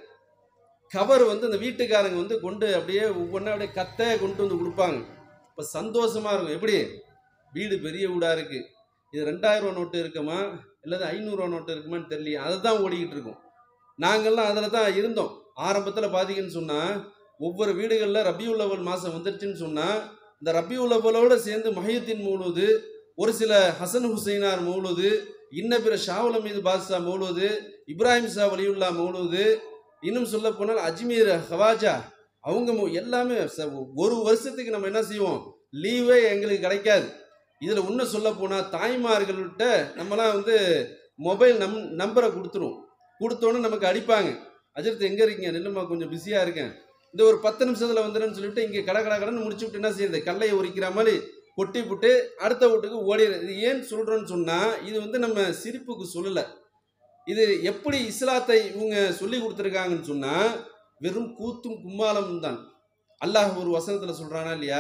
கவர் வந்து அந்த வீட்டுக்காரங்க வந்து கொண்டு அப்படியே ஒவ்வொன்றா அப்படியே கத்த கொண்டு வந்து கொடுப்பாங்க இப்போ சந்தோஷமா இருக்கும் எப்படி வீடு பெரிய வீடா இருக்கு இது ரெண்டாயிரம் ரூபா நோட்டு இருக்குமா இல்லது ஐநூறுரூவா நோட்டு இருக்குமான்னு தெரியலையே அதை தான் ஓடிக்கிட்டு இருக்கோம் நாங்கள்லாம் அதில் தான் இருந்தோம் ஆரம்பத்தில் பார்த்தீங்கன்னு சொன்னால் ஒவ்வொரு வீடுகளில் ரபியுல் அவல் மாதம் வந்துருச்சுன்னு சொன்னால் இந்த ரபியுல் அவலோட சேர்ந்து மஹியுத்தின் மௌலுது ஒரு சில ஹசன் ஹுசைனார் மௌலுது இன்ன பிற ஷாவுல் மீது பாத்ஷா மௌலுது இப்ராஹிம் ஷா வலியுல்லா மௌலுது இன்னும் சொல்ல போனால் அஜ்மீர் ஹவாஜா அவங்க மௌ- எல்லாமே ச- ஒரு வருஷத்துக்கு நம்ம என்ன செய்வோம் லீவே எங்களுக்கு கிடைக்காது இதில் இன்னும் சொல்ல போனால் தாய்மார்கள்கிட்ட நம்மலாம் வந்து மொபைல் நம் நம்பரை கொடுத்துருவோம் கொடுத்தோன்னே நமக்கு அடிப்பாங்க அஜித் எங்கே இருக்கீங்க நில்லுமா கொஞ்சம் பிஸியாக இருக்கேன் இந்த ஒரு பத்து நிமிஷத்தில் வந்துடுன்னு சொல்லிட்டு இங்கே கடை கடை கடன் முடிச்சு விட்டு என்ன செய்யுது கல்லையை உரிக்கிற மாதிரி கொட்டி புட்டு அடுத்த வீட்டுக்கு ஓடிடுது இது ஏன் சொல்கிறோன்னு சொன்னால் இது வந்து நம்ம சிரிப்புக்கு சொல்லலை இது எப்படி இஸ்லாத்தை இவங்க சொல்லி கொடுத்துருக்காங்கன்னு சொன்னால் வெறும் கூத்தும் கும்மாளமும் தான் அல்லாஹ் ஒரு வசனத்தில் சொல்கிறானா இல்லையா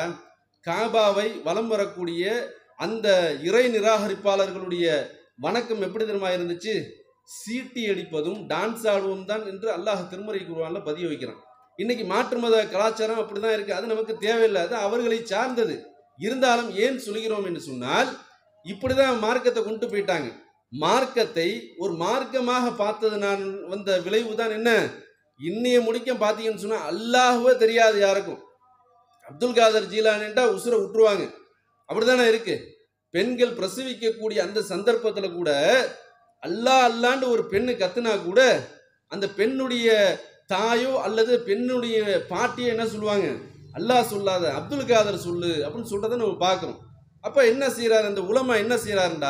காபாவை வலம் வரக்கூடிய அந்த இறை நிராகரிப்பாளர்களுடைய வணக்கம் எப்படி தெரியுமா இருந்துச்சு சீட்டி அடிப்பதும் டான்ஸ் ஆடுவதும் தான் என்று அல்லாஹ் திருமறை குருவான்ல பதிய வைக்கிறான் இன்னைக்கு மாற்று மத கலாச்சாரம் அப்படிதான் இருக்கு அது நமக்கு தேவையில்லை அது அவர்களை சார்ந்தது இருந்தாலும் ஏன் சொல்கிறோம் என்று சொன்னால் இப்படிதான் மார்க்கத்தை கொண்டு போயிட்டாங்க மார்க்கத்தை ஒரு மார்க்கமாக பார்த்தது நான் வந்த விளைவு தான் என்ன இன்னைய முடிக்க பார்த்தீங்கன்னு சொன்னா அல்லாஹ்வே தெரியாது யாருக்கும் அப்துல் காதர் ஜீலானின்ட்டா உசுரை விட்டுருவாங்க அப்படிதானே இருக்கு பெண்கள் பிரசவிக்கக்கூடிய அந்த சந்தர்ப்பத்தில் கூட அல்லாஹ் அல்லாண்டு ஒரு பெண்ணு கத்துனா கூட அந்த பெண்ணுடைய தாயோ அல்லது பெண்ணுடைய பாட்டியோ என்ன சொல்லுவாங்க அல்லாஹ் சொல்லாத அப்துல் காதர் சொல்லு அப்படின்னு சொல்றதை நம்ம பார்க்குறோம் அப்ப என்ன செய்யறாரு அந்த உலமா என்ன செய்யறாருண்டா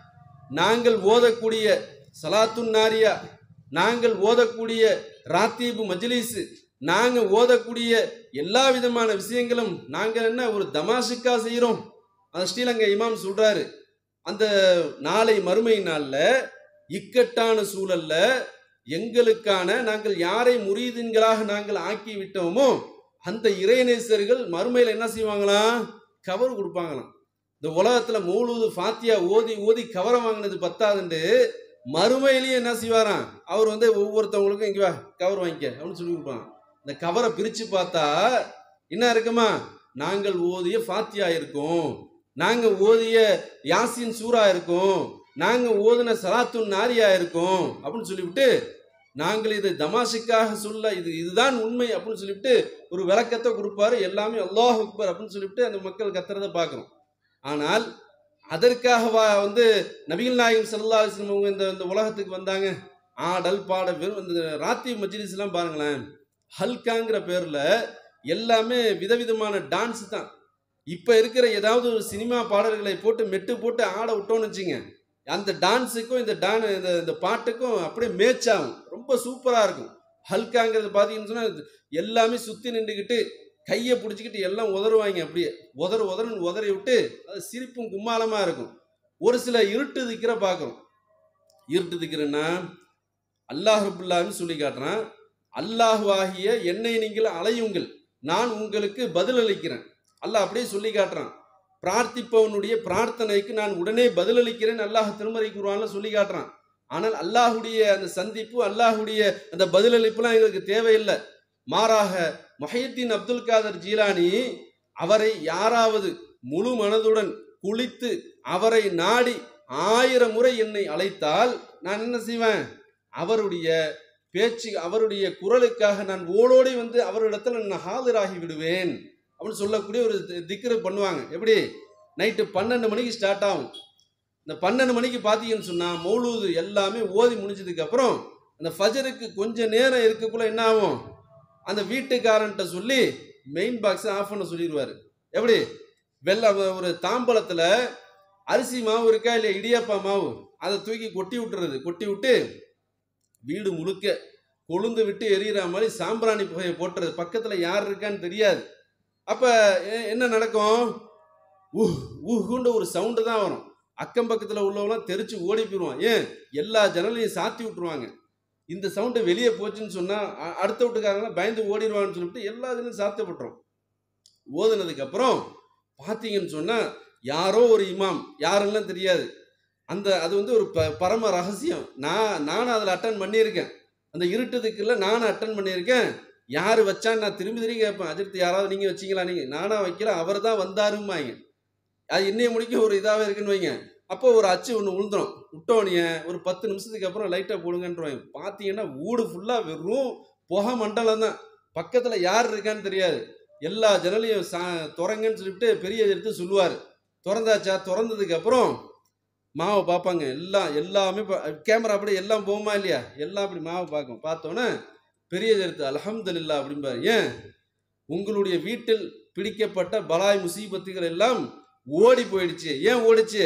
நாங்கள் ஓதக்கூடிய சலாத்துன் நாரியா நாங்கள் ஓதக்கூடிய ராத்தீபு மஜ்லிஸ் நாங்க ஓதக்கூடிய எல்லா விதமான விஷயங்களும் நாங்கள் என்ன ஒரு தமாஷுக்கா செய்கிறோம் அந்த ஸ்ரீலங்கா இமாம் சொல்றாரு அந்த நாளை மறுமை நாள்ல இக்கட்டான சூழல்ல எங்களுக்கான நாங்கள் யாரை முரீதின்களாக நாங்கள் ஆக்கி விட்டோமோ அந்த இறைநேசர்கள் மறுமையில் என்ன செய்வாங்களாம் கவர் கொடுப்பாங்களாம் இந்த உலகத்துல மௌலூது ஃபாத்தியா ஓதி ஓதி கவரை வாங்கினது பத்தாதுண்டு மறுமையிலையும் என்ன செய்வாராம் அவர் வந்து ஒவ்வொருத்தவங்களுக்கும் இங்க வா கவர் வாங்கிக்க அப்படின்னு சொல்லி கொடுப்பாங்க இந்த கவரை பிரிச்சு பார்த்தா என்ன இருக்குமா நாங்கள் ஓதிய ஃபாத்தியா இருக்கும் நாங்க ஓதிய யாசின் சூரா இருக்கும் நாங்க ஓதின சலாத்துன் நாரியா இருக்கும் அப்படின்னு சொல்லிவிட்டு நாங்கள் இது தமாஷுக்காக சொல்ல இது இதுதான் உண்மை அப்படின்னு சொல்லிவிட்டு ஒரு விளக்கத்தை கொடுப்பாரு எல்லாமே அல்லாஹ் அக்பர் அப்படின்னு சொல்லிவிட்டு அந்த மக்கள் கத்துறதை பார்க்குறோம் ஆனால் அதற்காக வா- வந்து நபிகள் நாயகம் ஸல்லல்லாஹு அலைஹி வஸல்லம் அவங்க இந்த இந்த உலகத்துக்கு வந்தாங்க ஆடல் பாட வெறும் இந்த ராத்தி மஜ்லிஸ்லாம் பாருங்களேன் ஹல்காங்கிற பேர்ல எல்லாமே விதவிதமான டான்ஸ் தான் இப்போ இருக்கிற ஏதாவது ஒரு சினிமா பாடல்களை போட்டு மெட்டு போட்டு ஆட விட்டோம்னு வச்சுங்க அந்த டான்ஸுக்கும் இந்த டான் இந்த இந்த பாட்டுக்கும் அப்படியே மேட்ச் ஆகும் ரொம்ப சூப்பராக இருக்கும் ஹல்காங்கிறது பார்த்தீங்கன்னு சொன்னால் எல்லாமே சுற்றி நின்றுக்கிட்டு கையை பிடிச்சிக்கிட்டு எல்லாம் உதறுவாங்க அப்படியே உதறு உதறுன்னு உதறி விட்டு அது சிரிப்பும் கும்மாளமாக இருக்கும் ஒரு சில இருட்டு திக்கிற பார்க்குறோம் இருட்டு திக்கிறன்னா அல்லாஹ் ரபுல்லான்னு சொல்லி காட்டுறான் அல்லாஹுவாகிய என்னை நீங்கள் அலையுங்கள் நான் உங்களுக்கு பதிலளிக்கிறேன் அல்லாஹ் அப்படியே சொல்லி காட்டுறான் பிரார்த்திப்பவனுடைய பிரார்த்தனைக்கு நான் உடனே பதிலளிக்கிறேன் அல்லாஹ் திருமறை குருவான்ல சொல்லி காட்டுறான் ஆனால் அல்லாஹுடைய அந்த சந்திப்பு அல்லாஹுடைய அந்த பதிலளிப்புலாம் எங்களுக்கு தேவையில்லை மாறாக மொஹியத்தீன் அப்துல் காதர் ஜீலானி அவரை யாராவது முழு மனதுடன் குளித்து அவரை நாடி ஆயிரம் முறை என்னை அழைத்தால் நான் என்ன செய்வேன் அவருடைய பேச்சு அவருடைய குரலுக்காக நான் ஓடோடி வந்து அவரிடத்துல நான் ஆஜராகி விடுவேன் அப்படின்னு சொல்லக்கூடிய ஒரு தி- திக்ரு பண்ணுவாங்க எப்படி நைட்டு பன்னெண்டு மணிக்கு ஸ்டார்ட் ஆகும் இந்த பன்னெண்டு மணிக்கு பார்த்தீங்கன்னு சொன்னால் மௌலூது எல்லாமே ஓதி முடிஞ்சதுக்கு அப்புறம் அந்த ஃபஜருக்கு கொஞ்சம் நேரம் இருக்கக்குள்ள என்ன ஆகும் அந்த வீட்டுக்காரன்ட்ட சொல்லி மெயின் பாக்ஸை ஆஃப் பண்ண சொல்லிடுவார் எப்படி வெள்ளை ஒரு தாம்பலத்தில் அரிசி மாவு இருக்கா இல்லை இடியாப்பா மாவு அதை தூக்கி கொட்டி விட்டுறது கொட்டி விட்டு வீடு முழுக்க கொழுந்து விட்டு எரியிற மாதிரி சாம்பிராணி புகையை போட்டுறது பக்கத்தில் யார் இருக்கான்னு தெரியாது அப்போ என்ன நடக்கும் ஊஹ் ஊஹுன்ற ஒரு சவுண்டு தான் வரும் அக்கம் பக்கத்தில் உள்ளவங்களாம் தெரிச்சு ஓடி போயிடுவான் ஏன் எல்லா ஜன்னலையும் சாத்தி விட்டுருவாங்க இந்த சவுண்டு வெளியே போச்சுன்னு சொன்னால் அடுத்த வீட்டுக்காரங்களாம் பயந்து ஓடிடுவான்னு சொல்லிட்டு எல்லா இதுலையும் சாத்தப்பட்டுரும் ஓதுனதுக்கப்புறம் பார்த்தீங்கன்னு சொன்னால் யாரோ ஒரு இமாம் யாரெல்லாம் தெரியாது அந்த அது வந்து ஒரு ப பரம ரகசியம் நான் நானும் அதில் அட்டன் பண்ணியிருக்கேன் அந்த இருட்டதுக்குள்ள நானும் அட்டன் பண்ணியிருக்கேன் யார் வச்சான்னு நான் திரும்பி திரும்பி கேட்பேன் அஜித் யாராவது நீங்கள் வச்சீங்களா நீங்கள் நானா வைக்கல அவர் தான் வந்தாருமாங்க அது இன்னைய முடிக்க ஒரு இதாகவே இருக்குன்னு வைங்க அப்போ ஒரு அச்சு ஒன்று விழுந்துரும் விட்டோனிய ஒரு பத்து நிமிஷத்துக்கு அப்புறம் லைட்டாக போடுங்கன்றவாங்க பார்த்தீங்கன்னா வீடு ஃபுல்லாக வெறும் புகை மண்டலம் தான் பக்கத்தில் யார் இருக்கான்னு தெரியாது எல்லா ஜன்னலையும் சா திறங்கன்னு சொல்லிட்டு பெரிய எடுத்து சொல்லுவார் திறந்தாச்சா திறந்ததுக்கு அப்புறம் மாவை பார்ப்பாங்க எல்லாம் எல்லாமே கேமரா அப்படி எல்லாம் போகுமா இல்லையா எல்லாம் அப்படி மாவை பார்க்கும் பார்த்தோன்னே பெரிய எடுத்து அல்ஹம்துலில்லாஹ் அப்படிம்பாரு ஏன் உங்களுடைய வீட்டில் பிடிக்கப்பட்ட பலாய் முசீபத்துகள் எல்லாம் ஓடி போயிடுச்சு ஏன் ஓடிச்சு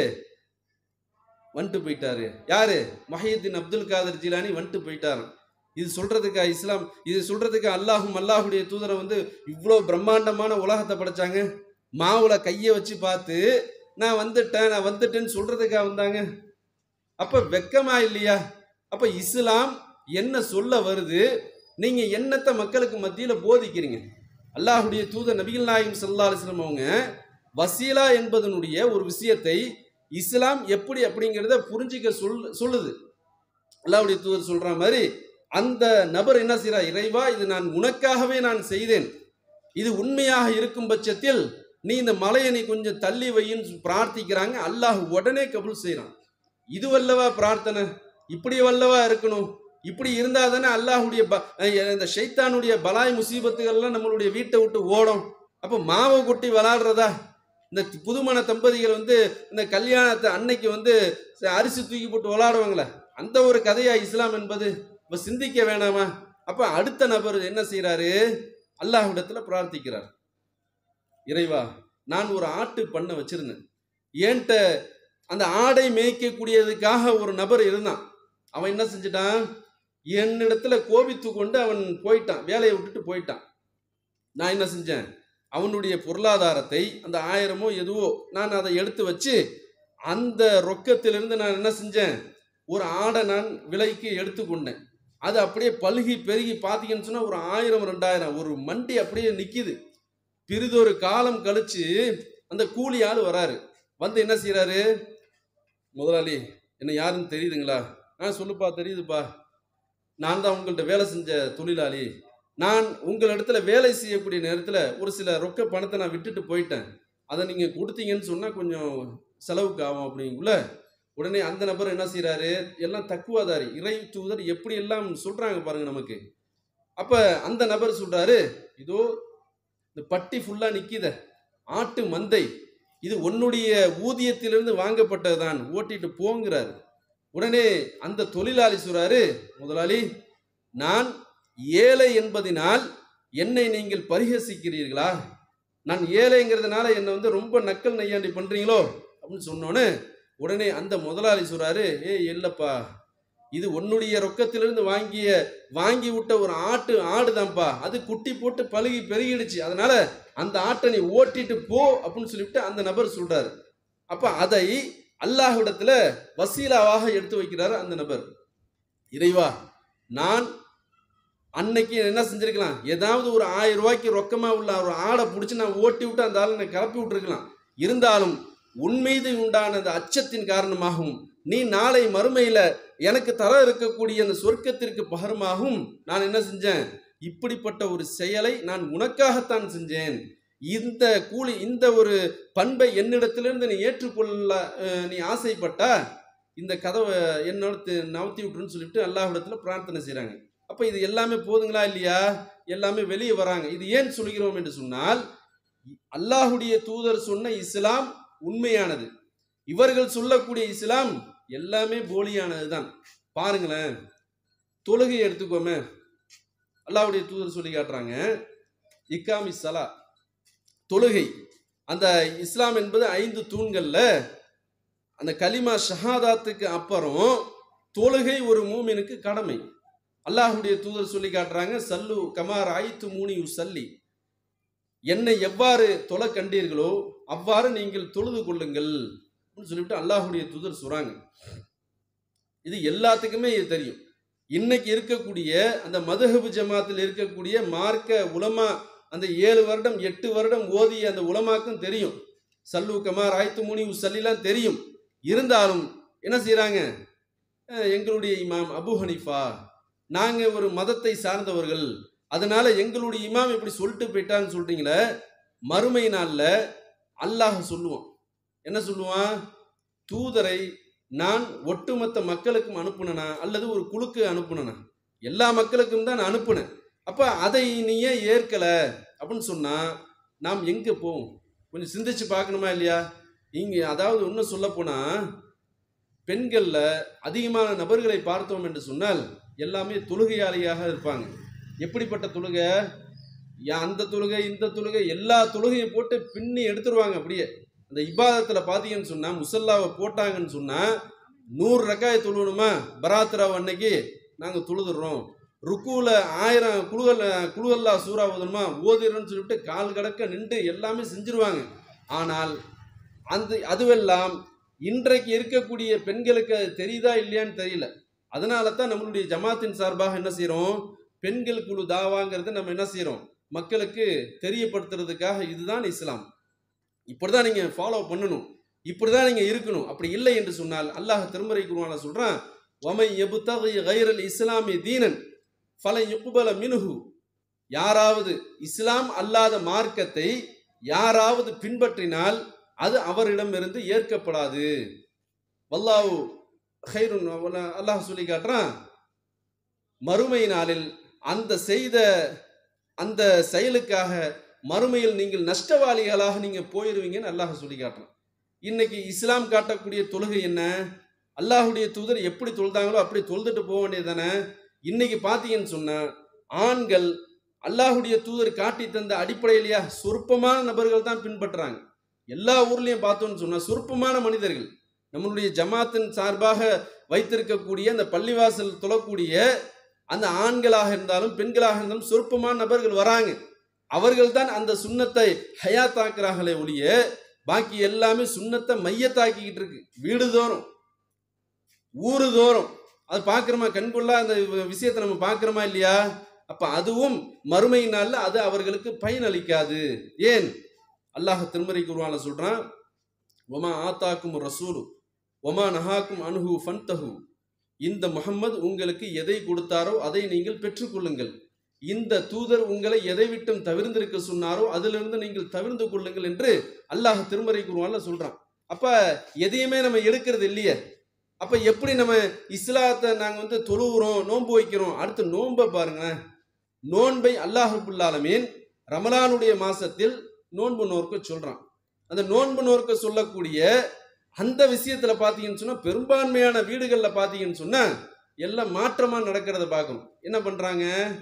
வந்துட்டு போயிட்டாரு யாரு மஹியுத்தீன் அப்துல் காதர் ஜிலானி வந்துட்டு போயிட்டாராம் இது சொல்றதுக்கா இஸ்லாம் இது சொல்றதுக்கு அல்லாஹும் அல்லாஹுடைய தூதரை வந்து இவ்வளோ பிரம்மாண்டமான உலகத்தை படைச்சாங்க மாவுல கையை வச்சு பார்த்து நான் வந்துட்டேன் நான் வந்துட்டேன்னு சொல்றதுக்கா வந்தாங்க அப்ப வெக்கமா இல்லையா அப்ப இஸ்லாம் என்ன சொல்ல வருது நீங்க என்னத்தை மக்களுக்கு மத்தியில போதிக்கிறீங்க அல்லாஹுடைய தூதர் நபிகள் நாயகம் ஸல்லல்லாஹு அலைஹி வஸல்லம் அவங்க வசீலா என்பதனுடைய ஒரு விஷயத்தை இஸ்லாம் எப்படி அப்படிங்கிறத புரிஞ்சிக்க சொல் சொல்லுது அல்லாஹ்வுடைய தூதர் சொல்ற மாதிரி அந்த நபர் என்ன செய்றார் இறைவா இது நான் உனக்காகவே நான் செய்தேன் இது உண்மையாக இருக்கும் பட்சத்தில் நீ இந்த மலையை நீ கொஞ்சம் தள்ளி வையின்னு பிரார்த்திக்கிறாங்க அல்லாஹ் உடனே கபூல் செய்கிறான் இது வல்லவா பிரார்த்தனை இப்படி வல்லவா இருக்கணும் இப்படி இருந்தால் தானே அல்லாஹுடைய ப அஹ் இந்த ஷைத்தானுடைய பலாய் முசீபத்துகள்லாம் நம்மளுடைய வீட்டை விட்டு ஓடும் அப்போ மாவை கொட்டி விளாடுறதா இந்த புதுமண தம்பதிகள் வந்து இந்த கல்யாணத்தை அன்னைக்கு வந்து அரிசி தூக்கி போட்டு விளாடுவாங்களே அந்த ஒரு கதையா இஸ்லாம் என்பது இப்போ சிந்திக்க வேணாமா அப்போ அடுத்த நபர் என்ன செய்கிறாரு அல்லாஹ்விடத்துல பிரார்த்திக்கிறார் இறைவா நான் ஒரு ஆட்டு பண்ணை வச்சிருந்தேன் ஏன்ட்ட அந்த ஆடை மேய்க்கக்கூடியதுக்காக ஒரு நபர் இருந்தான் அவன் என்ன செஞ்சிட்டான் என்னிடத்துல கோபித்து கொண்டு அவன் போயிட்டான் வேலையை விட்டுட்டு போயிட்டான் நான் என்ன செஞ்சேன் அவனுடைய பொருளாதாரத்தை அந்த ஆயிரமோ எதுவோ நான் அதை எடுத்து வச்சு அந்த ரொக்கத்திலிருந்து நான் என்ன செஞ்சேன் ஒரு ஆடை நான் விலைக்கு எடுத்துக்கொண்டேன் அது அப்படியே பழுகி பெருகி பார்த்தீங்கன்னு சொன்னா ஒரு ஆயிரம் ரெண்டாயிரம் ஒரு மண்டி அப்படியே நிக்குது பிறிதொரு காலம் கழிச்சு அந்த கூலி ஆள் வராரு வந்து என்ன செய்றாரு முதலாளி என்ன யாருன்னு தெரியுதுங்களா ஆ சொல்லுப்பா தெரியுதுப்பா நான் தான் உங்கள்ட்ட வேலை செஞ்ச தொழிலாளி நான் உங்களிடத்துல வேலை செய்யக்கூடிய நேரத்தில் ஒரு சில ரொக்க பணத்தை நான் விட்டுட்டு போயிட்டேன் அதை நீங்கள் கொடுத்தீங்கன்னு சொன்னால் கொஞ்சம் செலவுக்கு ஆகும் அப்படிங்குள்ள உடனே அந்த நபர் என்ன செய்கிறாரு எல்லாம் தக்குவாதாரி இறை தூதர் எப்படி எல்லாம் சொல்கிறாங்க பாருங்க நமக்கு அப்போ அந்த நபர் சொல்கிறாரு இதோ இந்த பட்டி ஃபுல்லாக நிற்கித ஆட்டு மந்தை இது உன்னுடைய ஊதியத்திலிருந்து வாங்கப்பட்டதுதான் ஓட்டிட்டு போங்கிறாரு உடனே அந்த தொழிலாளி சொல்றாரு முதலாளி நான் ஏழை என்பதினால் என்னை நீங்கள் பரிகசிக்கிறீர்களா நான் ஏழைங்கிறதுனால என்னை வந்து ரொம்ப நக்கல் நையாண்டி பண்றீங்களோ அப்படின்னு சொன்னோன்னே உடனே அந்த முதலாளி சொல்றாரு ஏய் இல்லப்பா இது உன்னுடைய ரொக்கத்திலிருந்து வாங்கிய வாங்கி விட்ட ஒரு ஆட்டு ஆடுதான்ப்பா அது குட்டி போட்டு பழுகி பெருகிடுச்சு அதனால அந்த ஆட்டை நீ ஓட்டிட்டு போ அப்படின்னு சொல்லிவிட்டு அந்த நபர் சொல்றாரு அப்ப அதை அல்லாஹ்விடத்துல வசீலாவாக எடுத்து வைக்கிறாரு அந்த நபர் இறைவா நான் அன்னைக்கு என்ன செஞ்சிருக்கலாம் ஏதாவது ஒரு ஆயிரம் ரூபாய்க்கு ரொக்கமா உள்ள ஒரு ஆடை பிடிச்சி நான் ஓட்டி விட்டு அந்த ஆளை நான் கிளப்பி விட்டுருக்கலாம் இருந்தாலும் உன் மீது உண்டான அந்த அச்சத்தின் காரணமாகவும் நீ நாளை மறுமையில எனக்கு தர இருக்கக்கூடிய அந்த சொர்க்கத்திற்கு பகரமாகவும் நான் என்ன செஞ்சேன் இப்படிப்பட்ட ஒரு செயலை நான் உனக்காகத்தான் செஞ்சேன் இந்த கூலி இந்த ஒரு பண்பை என்னிடத்திலிருந்து நீ ஏற்றுக்கொள்ள அஹ், நீ ஆசைப்பட்டா இந்த கதவை என்னோட தி- நவுத்தி விட்டுருன்னு சொல்லிட்டு அல்லாஹ்விடத்துல பிரார்த்தனை செய்றாங்க அப்ப இது எல்லாமே போதுங்களா இல்லையா எல்லாமே வெளியே வராங்க இது ஏன் சொல்கிறோம் என்று சொன்னால் அல்லாஹுடைய தூதர் சொன்ன இஸ்லாம் உண்மையானது இவர்கள் சொல்லக்கூடிய இஸ்லாம் எல்லாமே போலியானது தான் பாருங்களேன் தொழுகையை எடுத்துக்கோமே அல்லாஹ்வுடைய தூதர் சொல்லி காட்டுறாங்க இக்காமி சலா தொழுகை அந்த இஸ்லாம் என்பது ஐந்து தூண்கள்ல அந்த கலிமா ஷஹாதாத்துக்கு அப்புறம் தொழுகை ஒரு மூமினுக்கு கடமை அல்லாஹ்வுடைய தூதர் சொல்லி காட்டுறாங்க சல்லு கமார் ஆயித்து மூனி சல்லி என்னை எவ்வாறு தொலை கண்டீர்களோ அவ்வாறு நீங்கள் தொழுது கொள்ளுங்கள் அப்படின்னு சொல்லிவிட்டு அல்லாஹ்வுடைய தூதர் சொல்றாங்க இது எல்லாத்துக்குமே இது தெரியும் இன்னைக்கு இருக்கக்கூடிய அந்த மதுஹபு ஜமாத்தில் இருக்கக்கூடிய மார்க்க உலமா அந்த ஏழு வருடம் எட்டு வருடம் ஓதிய அந்த உலமாக்கும் தெரியும் சல்லு கமார் ஆயத்து முனி சல்லிலாம் தெரியும் இருந்தாலும் என்ன செய்றாங்க அஹ், எங்களுடைய இமாம் அபு ஹனிஃபா நாங்க ஒரு மதத்தை சார்ந்தவர்கள் அதனால எங்களுடைய இமாம் இப்படி சொல்லிட்டு போயிட்டான்னு சொல்றீங்களே மறுமை நாள்ல அல்லாஹ் சொல்லுவான் என்ன சொல்லுவான் தூதரை நான் ஒட்டுமொத்த மக்களுக்கும் அனுப்புனனா அல்லது ஒரு குழுக்கு அனுப்புனனா எல்லா மக்களுக்கும் தான் நான் அனுப்புனேன் அப்ப அதை நீ ஏன் ஏற்கல அப்படின்னு சொன்னா நாம் எங்க போவோம் கொஞ்சம் சிந்திச்சு பார்க்கணுமா இல்லையா இங்க அதாவது இன்னும் சொல்ல போனா பெண்கள்ல அதிகமான நபர்களை பார்த்தோம் என்று சொன்னால் எல்லாமே தொழுகையாளியாக இருப்பாங்க எப்படிப்பட்ட தொழுகை யா- அந்த தொழுகை இந்த தொழுகை எல்லா தொழுகையும் போட்டு பின்னி எடுத்துருவாங்க அப்படியே அந்த இபாதத்துல பாத்தீங்கன்னு சொன்னா முசல்லாவை போட்டாங்கன்னு சொன்னா நூறு ரக்காய தொழுவணுமா பராத்ராவ் அன்னைக்கு நாங்க தொழுதுடுறோம் ருக்குல ஆயிரம் குழுகல் குழுகல்லா சூறா ஓதணுமா ஓதிடுறோம்னு சொல்லிட்டு கால் கடக்க நின்று எல்லாமே செஞ்சிருவாங்க ஆனால் அந்த அதுவெல்லாம் இன்றைக்கு இருக்கக்கூடிய பெண்களுக்கு அது தெரியுதா இல்லையான்னு தெரியல அதனால தான் நம்மளுடைய ஜமாத்தின் சார்பாக என்ன செய்றோம் பெண்கள் குழு தாவாங்கிறத நம்ம என்ன செய்றோம் மக்களுக்கு தெரியப்படுத்துறதுக்காக இதுதான் இஸ்லாம் இப்படிதான் நீங்க ஃபாலோ பண்ணணும் இப்படிதான் நீங்க இருக்கணும் அப்படி இல்லை என்று சொன்னால் அல்லாஹ் திருமறை குருவான சொல்றான் வமை எபுத்தகை கைரல் இஸ்லாமிய தீனன் ஃபல யுக்குபல மினுஹு யாராவது இஸ்லாம் அல்லாத மார்க்கத்தை யாராவது பின்பற்றினால் அது அவரிடமிருந்து ஏற்கப்படாது வல்லாஹு ஹைருன் அவன- அல்லாஹ் சொல்லி காட்டுறான் மறுமை நாளில் அந்த செய்த அந்த செயலுக்காக மறுமையில் நீங்கள் நஷ்டவாளிகளாக நீங்க போயிருவீங்கன்னு அல்லாஹ் சொல்லி காட்டுறான் இன்னைக்கு இஸ்லாம் காட்டக்கூடிய தொழுகை என்ன அல்லாஹ்வுடைய தூதர் எப்படி தொழுதாங்களோ அப்படி தொழுதுட்டு போக வேண்டியது தானே இன்னைக்கு பார்த்தீங்கன்னு சொன்னா ஆண்கள் அல்லாஹ்வுடைய தூதர் காட்டி தந்த அடிப்படையிலேயா சொற்பமான நபர்கள் தான் பின்பற்றுறாங்க எல்லா ஊர்லயும் பார்த்தோம்னு சொன்னா சொற்பமான மனிதர்கள் நம்மளுடைய ஜமாத்தின் சார்பாக வைத்திருக்கக்கூடிய அந்த பள்ளிவாசல் தொழக்கூடிய அந்த ஆண்களாக இருந்தாலும் பெண்களாக இருந்தாலும் சொற்பமான நபர்கள் வராங்க அவர்கள் தான் அந்த சுண்ணத்தை ஹயாத்தாக்குறாங்களே ஒழிய பாக்கி எல்லாமே சுண்ணத்தை மையத்தாக்கிக்கிட்டு இருக்கு வீடு தோறும் ஊரு தோறும் அது பார்க்குறோமா கண்கொள்ளா அந்த விஷயத்தை நம்ம பார்க்குறோமா இல்லையா அப்ப அதுவும் மறுமை நாள்ல அது அவர்களுக்கு பயனளிக்காது ஏன் அல்லாஹ் திருமறை குருவான சொல்றான் ஒமா ஆத்தாக்கும் ரசூலு ஒமா நஹாக்கும் அனுஹு ஃபன்தஹு இந்த முஹம்மது உங்களுக்கு எதை கொடுத்தாரோ அதை நீங்கள் பெற்றுக்கொள்ளுங்கள் இந்த தூதர் உங்களை எதை விட்டும் தவிர்ந்திருக்க சொன்னாரோ அதிலிருந்து நீங்கள் தவிர்ந்து கொள்ளுங்கள் என்று அல்லாஹ் திருமறை குருவான்ல சொல்றான் அப்ப எதையுமே நம்ம எடுக்கிறது இல்லையே அப்ப எப்படி நம்ம இஸ்லாத்தை நாங்க வந்து தொழுவுறோம் நோன்பு வைக்கிறோம் அடுத்து நோன்பை பாருங்களேன் நோன்பை அல்லாஹுல்லாலமீன் ரமலானுடைய மாசத்தில் நோன்பு நோர்க்க சொல்றான் அந்த நோன்பு நோர்க்க சொல்லக்கூடிய அந்த விஷயத்துல பாத்தீங்கன்னு சொன்னா பெரும்பான்மையான வீடுகள்ல பாத்தீங்கன்னு சொன்னா எல்லாம் மாற்றமா நடக்கிறத பார்க்கணும் என்ன பண்றாங்க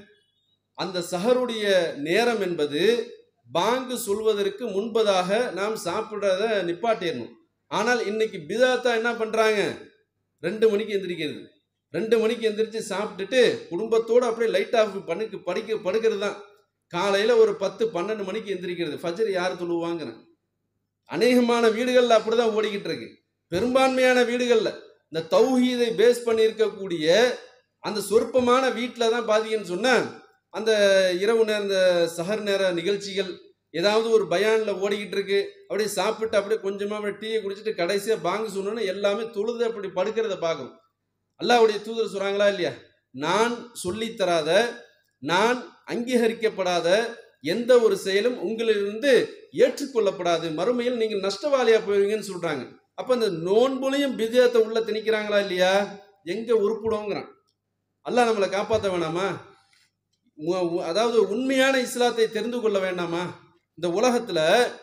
அந்த சஹருடைய நேரம் என்பது பாங்கு சொல்வதற்கு முன்பதாக நாம் சாப்பிட்றத நிப்பாட்டிடணும் ஆனால் இன்னைக்கு பிதாத்தா என்ன பண்றாங்க ரெண்டு மணிக்கு எந்திரிக்கிறது ரெண்டு மணிக்கு எந்திரிச்சு சாப்பிட்டுட்டு குடும்பத்தோடு அப்படியே லைட் ஆஃப் பண்ணுக்கு படிக்க படுக்கிறது தான் காலையில் ஒரு பத்து பன்னெண்டு மணிக்கு எந்திரிக்கிறது ஃபஜர் யார் தொழுவாங்கிறேன் அநேகமான வீடுகளில் அப்படிதான் ஓடிக்கிட்டு இருக்கு பெரும்பான்மையான வீடுகளில் இந்த தௌஹீதை பேஸ் பண்ணி இருக்கக்கூடிய அந்த சொற்பமான வீட்டில் தான் பார்த்தீங்கன்னு சொன்னால் அந்த இரவு நேர இந்த சஹர் நேர நிகழ்ச்சிகள் ஏதாவது ஒரு பயானில் ஓடிக்கிட்டு இருக்கு அப்படியே சாப்பிட்டு அப்படியே கொஞ்சமாக அப்படியே டீயை குடிச்சிட்டு கடைசியாக பாங்கு சொன்னோன்னு எல்லாமே தொழுது அப்படி படுக்கிறத பார்க்கணும் அல்லாஹ்வுடைய தூதர் சொல்கிறாங்களா இல்லையா நான் சொல்லித் தராத நான் அங்கீகரிக்கப்படாத எந்த ஒரு செயலும் உங்களிலிருந்து ஏற்றுக்கொள்ளப்படாது மறுமையில் நீங்கள் நஷ்டவாளியா போயிருவீங்கன்னு சொல்றாங்க அப்ப அந்த நோன்புலையும் பிஜயத்தை உள்ள திணிக்கிறாங்களா இல்லையா எங்க உருப்பிடுவோங்கிறான் அல்லாஹ் நம்மளை காப்பாற்ற வேணாமா உ- உ- அதாவது உண்மையான இஸ்லாத்தை தெரிந்து கொள்ள வேண்டாமா இந்த உலகத்துல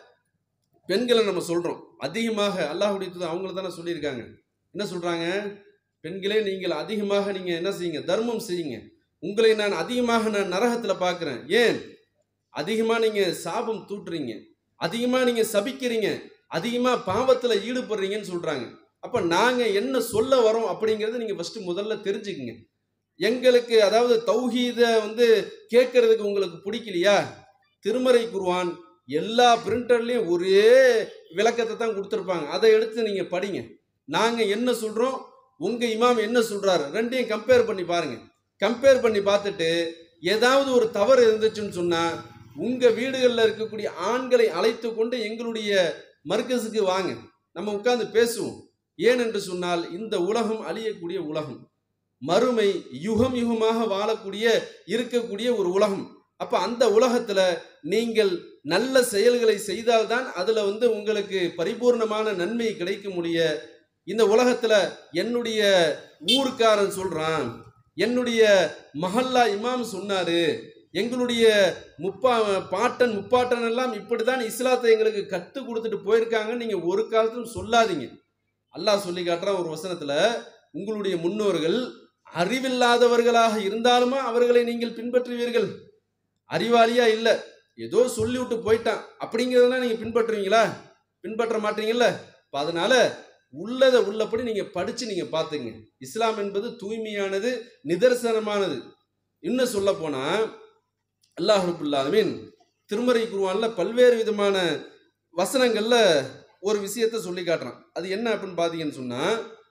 பெண்களை நம்ம சொல்றோம் அதிகமாக அல்லாஹ்வுடைய தூதர் அவங்கள தானே சொல்லியிருக்காங்க என்ன சொல்றாங்க பெண்களே நீங்கள் அதிகமாக நீங்க என்ன செய்யுங்க தர்மம் செய்யுங்க உங்களை நான் அதிகமாக நான் நரகத்துல பார்க்கிறேன் ஏன் அதிகமா நீங்க சாபம் தூட்டுறீங்க அதிகமா நீங்க சபிக்கிறீங்க அதிகமா பாவத்துல ஈடுபடுறீங்கன்னு சொல்றாங்க அப்ப நாங்க என்ன சொல்ல வரோம் அப்படிங்கறது நீங்க ஃபர்ஸ்ட் முதல்ல தெரிஞ்சுக்குங்க எங்களுக்கு அதாவது தௌஹீத வந்து கேட்கறதுக்கு உங்களுக்கு பிடிக்கலையா திருமறை குருவான் எல்லா பிரிண்டர்லயும் ஒரே விளக்கத்தை தான் கொடுத்துருப்பாங்க அதை எடுத்து நீங்க படிங்க நாங்க என்ன சொல்றோம் உங்க இமாம் என்ன சொல்றாரு ரெண்டையும் கம்பேர் பண்ணி பாருங்க கம்பேர் பண்ணி பார்த்துட்டு ஏதாவது ஒரு தவறு இருந்துச்சுன்னு சொன்னா உங்க வீடுகளில் இருக்கக்கூடிய ஆண்களை அழைத்து கொண்டு எங்களுடைய மர்க்கஸுக்கு வாங்க நம்ம உட்கார்ந்து பேசுவோம் ஏன் என்று சொன்னால் இந்த உலகம் அழியக்கூடிய உலகம் மறுமை யுகம் யுகமாக வாழக்கூடிய இருக்கக்கூடிய ஒரு உலகம் அப்ப அந்த உலகத்துல நீங்கள் நல்ல செயல்களை செய்தால்தான் அதுல வந்து உங்களுக்கு பரிபூர்ணமான நன்மை கிடைக்க முடிய இந்த உலகத்துல என்னுடைய ஊருக்காரன் சொல்றான் என்னுடைய மஹல்லா இமாம் சொன்னாரு எங்களுடைய முப்பா பாட்டன் முப்பாட்டன் எல்லாம் இப்படிதான் இஸ்லாத்தை எங்களுக்கு கத்து கொடுத்துட்டு போயிருக்காங்க நீங்க ஒரு காலத்திலும் சொல்லாதீங்க அல்லாஹ் சொல்லி காட்டுறான் ஒரு வசனத்துல உங்களுடைய முன்னோர்கள் அறிவில்லாதவர்களாக இருந்தாலுமா அவர்களை நீங்கள் பின்பற்றுவீர்கள் அறிவாளியா இல்ல ஏதோ சொல்லிவிட்டு போயிட்டான் அப்படிங்கிறதெல்லாம் நீங்க பின்பற்றுவீங்களா பின்பற்ற மாட்டீங்கல்ல அப்ப அதனால உள்ளதை உள்ளபடி நீங்க படிச்சு நீங்க பாத்துங்க இஸ்லாம் என்பது தூய்மையானது நிதர்சனமானது இன்னும் சொல்ல போனா அல்லாஹ் ரபுல் ஆலமீன் திருமறை குருவான்ல பல்வேறு விதமான வசனங்கள்ல ஒரு விஷயத்த சொல்லி காட்டுறான் அது என்ன அப்படின்னு பாத்தீங்கன்னு சொன்னா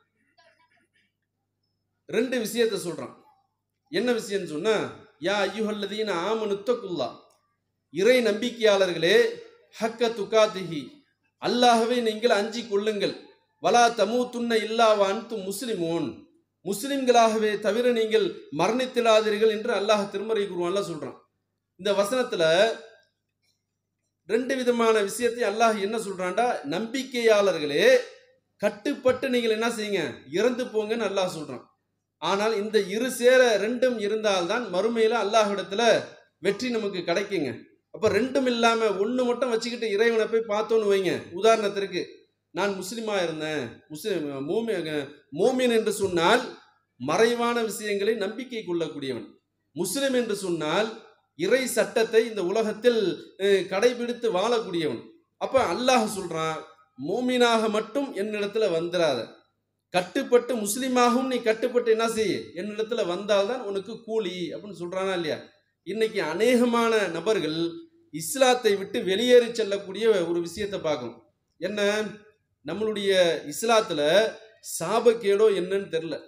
ரெண்டு விஷயத்த சொல்றான் என்ன விஷயம்னு சொன்னா யா ஐயுஹல்லதீன ஆமனுத்தகுல்லா இறை நம்பிக்கையாளர்களே ஹக்க துகாதிஹி அல்லாஹ்வை நீங்கள் அஞ்சிக் கொள்ளுங்கள் வலா தமூத்துன்ன இல்லாவ அன்து முஸ்லிமோன் முஸ்லிம்களாகவே தவிர நீங்கள் மரணித்திடாதீர்கள் என்று அல்லாஹ் திருமறை குருவான்ல சொல்றான் இந்த வசனத்துல ரெண்டு விதமான விஷயத்தை அல்லாஹ் என்ன சொல்றான்டா நம்பிக்கையாளர்களே கட்டுப்பட்டு நீங்கள் என்ன செய்யுங்க இறந்து போங்கன்னு அல்லாஹ் சொல்றான் ஆனால் இந்த இரு சேர ரெண்டும் இருந்தால்தான் மறுமையில அல்லாஹ்விடத்துல வெற்றி நமக்கு கிடைக்குங்க அப்ப ரெண்டும் இல்லாம ஒண்ணு மட்டும் வச்சுக்கிட்டு இறைவனை போய் பார்த்தோன்னு வைங்க உதாரணத்திற்கு நான் முஸ்லிமா இருந்தேன் முஸ்லிம் மோமி மோமின் என்று சொன்னால் மறைவான விஷயங்களை நம்பிக்கை கொள்ளக்கூடியவன் முஸ்லிம் என்று சொன்னால் இறை சட்டத்தை இந்த உலகத்தில் அஹ், கடைபிடித்து வாழக்கூடியவன் அப்ப அல்லாஹ் சொல்றான் மோமினாக மட்டும் என்னிடத்துல வந்துடாத கட்டுப்பட்டு முஸ்லீமாகவும் நீ கட்டுப்பட்டு என்ன செய்ய என்னிடத்துல வந்தால்தான் உனக்கு கூலி அப்படின்னு சொல்றானா இல்லையா இன்னைக்கு அநேகமான நபர்கள் இஸ்லாத்தை விட்டு வெளியேறி செல்லக்கூடிய ஒரு விஷயத்தை பார்க்கணும் என்ன நம்மளுடைய இஸ்லாத்துல சாபக்கேடோ என்னன்னு தெரில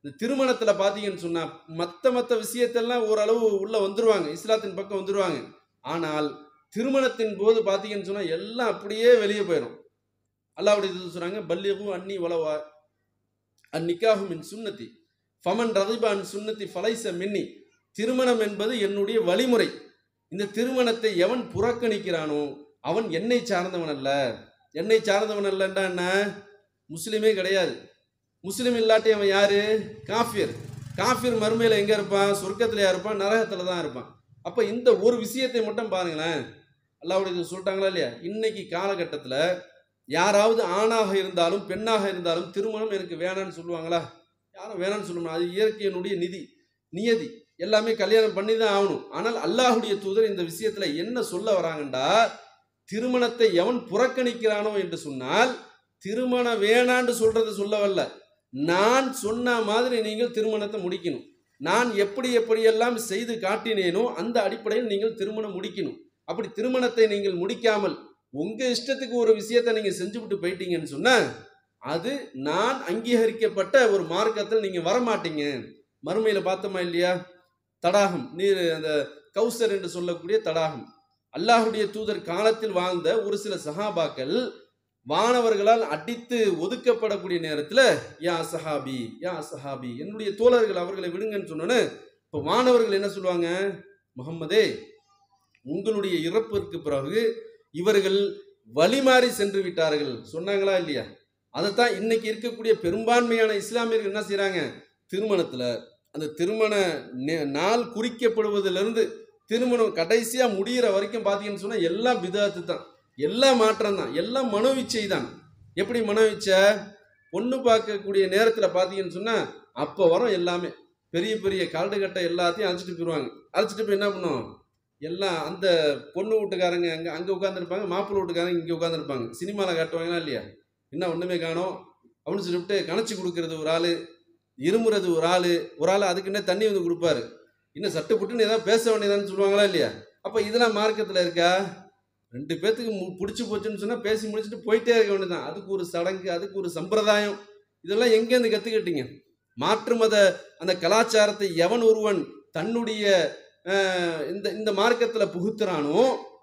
இந்த திருமணத்தில் பார்த்தீங்கன்னு சொன்னால் மற்ற மற்ற விஷயத்தெல்லாம் ஓரளவு உள்ளே வந்துருவாங்க இஸ்லாத்தின் பக்கம் வந்துருவாங்க ஆனால் திருமணத்தின் போது பார்த்தீங்கன்னு சொன்னால் எல்லாம் அப்படியே வெளியே போயிடும் அல்லாவுடைய இது சொல்கிறாங்க பல்லிகு அன்னி உலவா அந்நிக்காகும் மின் சுன்னத்தி ஃபமன் ரதிபா அன் சுன்னத்தி ஃபலைச மின்னி திருமணம் என்பது என்னுடைய வழிமுறை இந்த திருமணத்தை எவன் புறக்கணிக்கிறானோ அவன் என்னை சார்ந்தவன் அல்ல என்னை சார்ந்தவன் அல்லண்டா என்ன முஸ்லீமே கிடையாது முஸ்லீம் இல்லாட்டி அவன் யாரு காஃபியர் காஃபியர் மறுமையில் எங்கே இருப்பான் சொர்க்கத்திலையா இருப்பான் நரகத்தில் தான் இருப்பான் அப்போ இந்த ஒரு விஷயத்தை மட்டும் பாருங்களேன் அல்லாவுடைய இது சொல்லிட்டாங்களா இல்லையா இன்னைக்கு காலகட்டத்தில் யாராவது ஆணாக இருந்தாலும் பெண்ணாக இருந்தாலும் திருமணம் எனக்கு வேணான்னு சொல்லுவாங்களா யாரும் வேணான்னு சொல்லுவாங்க அது இயற்கையினுடைய நிதி நியதி எல்லாமே கல்யாணம் பண்ணி தான் ஆகணும் ஆனால் அல்லாஹுடைய தூதர் இந்த விஷயத்துல என்ன சொல்ல வராங்கண்டா திருமணத்தை எவன் புறக்கணிக்கிறானோ என்று சொன்னால் திருமணம் வேணான்னு சொல்றது சொல்ல வரல நான் சொன்ன மாதிரி நீங்கள் திருமணத்தை முடிக்கணும் நான் எப்படி எப்படியெல்லாம் செய்து காட்டினேனோ அந்த அடிப்படையில் நீங்கள் திருமணம் முடிக்கணும் அப்படி திருமணத்தை நீங்கள் முடிக்காமல் உங்க இஷ்டத்துக்கு ஒரு விஷயத்தை நீங்க செஞ்சுவிட்டு போயிட்டீங்கன்னு சொன்னா அது நான் அங்கீகரிக்கப்பட்ட ஒரு மார்க்கத்தில் நீங்க வரமாட்டீங்க மறுமையில பார்த்தோமா இல்லையா தடாகம் நீர் அந்த கௌசர் என்று சொல்லக்கூடிய தடாகம் அல்லாஹுடைய தூதர் காலத்தில் வாழ்ந்த ஒரு சில சஹாபாக்கள் வானவர்களால் அடித்து ஒதுக்கப்படக்கூடிய நேரத்தில் யா சஹாபி யா சஹாபி என்னுடைய தோழர்கள் அவர்களை விடுங்கன்னு சொன்னோன்னு இப்போ வானவர்கள் என்ன சொல்லுவாங்க முகம்மதே உங்களுடைய இறப்பிற்கு பிறகு இவர்கள் வழிமாறி சென்று விட்டார்கள் சொன்னாங்களா இல்லையா அதைத்தான் இன்னைக்கு இருக்கக்கூடிய பெரும்பான்மையான இஸ்லாமியர்கள் என்ன செய்றாங்க திருமணத்துல அந்த திருமண நே- நாள் குறிக்கப்படுவதிலிருந்து திருமணம் கடைசியா முடியிற வரைக்கும் பார்த்தீங்கன்னு சொன்னா எல்லாம் பிதாத்து தான் எல்லாம் மாற்றம் தான் எல்லாம் மனோவிச்சை தான் எப்படி மனோவிச்சை பொண்ணு பார்க்கக்கூடிய நேரத்துல பார்த்தீங்கன்னு சொன்னா அப்போ வரும் எல்லாமே பெரிய பெரிய கால்டு கட்டை எல்லாத்தையும் அழைச்சிட்டு போயிடுவாங்க அழைச்சிட்டு போய் என்ன பண்ணும் எல்லாம் அந்த பொண்ணு வீட்டுக்காரங்க அங்கே அங்கே உட்காந்துருப்பாங்க மாப்பிள்ளை வீட்டுக்காரங்க இங்கே உட்காந்துருப்பாங்க சினிமாவில் காட்டுவாங்களா இல்லையா என்ன ஒன்றுமே காணோம் அப்படின்னு சொல்லிவிட்டு கணச்சி கொடுக்கறது ஒரு ஆள் இருமுறது ஒரு ஆள் ஒரு ஆள் அதுக்குன்னே தண்ணி வந்து கொடுப்பாரு இன்னும் சட்டு புட்டுன்னு ஏதாவது பேச வேண்டியதான்னு சொல்லுவாங்களா இல்லையா அப்போ இதெல்லாம் மார்க்கத்தில் இருக்கா ரெண்டு பேர்த்துக்கு மு- பிடிச்சி போச்சுன்னு சொன்னால் பேசி முடிச்சுட்டு போயிட்டே இருக்க வேண்டியதுதான் அதுக்கு ஒரு சடங்கு அதுக்கு ஒரு சம்பிரதாயம் இதெல்லாம் எங்கேருந்து கற்றுக்கிட்டீங்க மாற்று மத அந்த கலாச்சாரத்தை எவன் ஒருவன் தன்னுடைய அஹ், இந்த இந்த மார்க்கத்தில் புகுத்துறானோ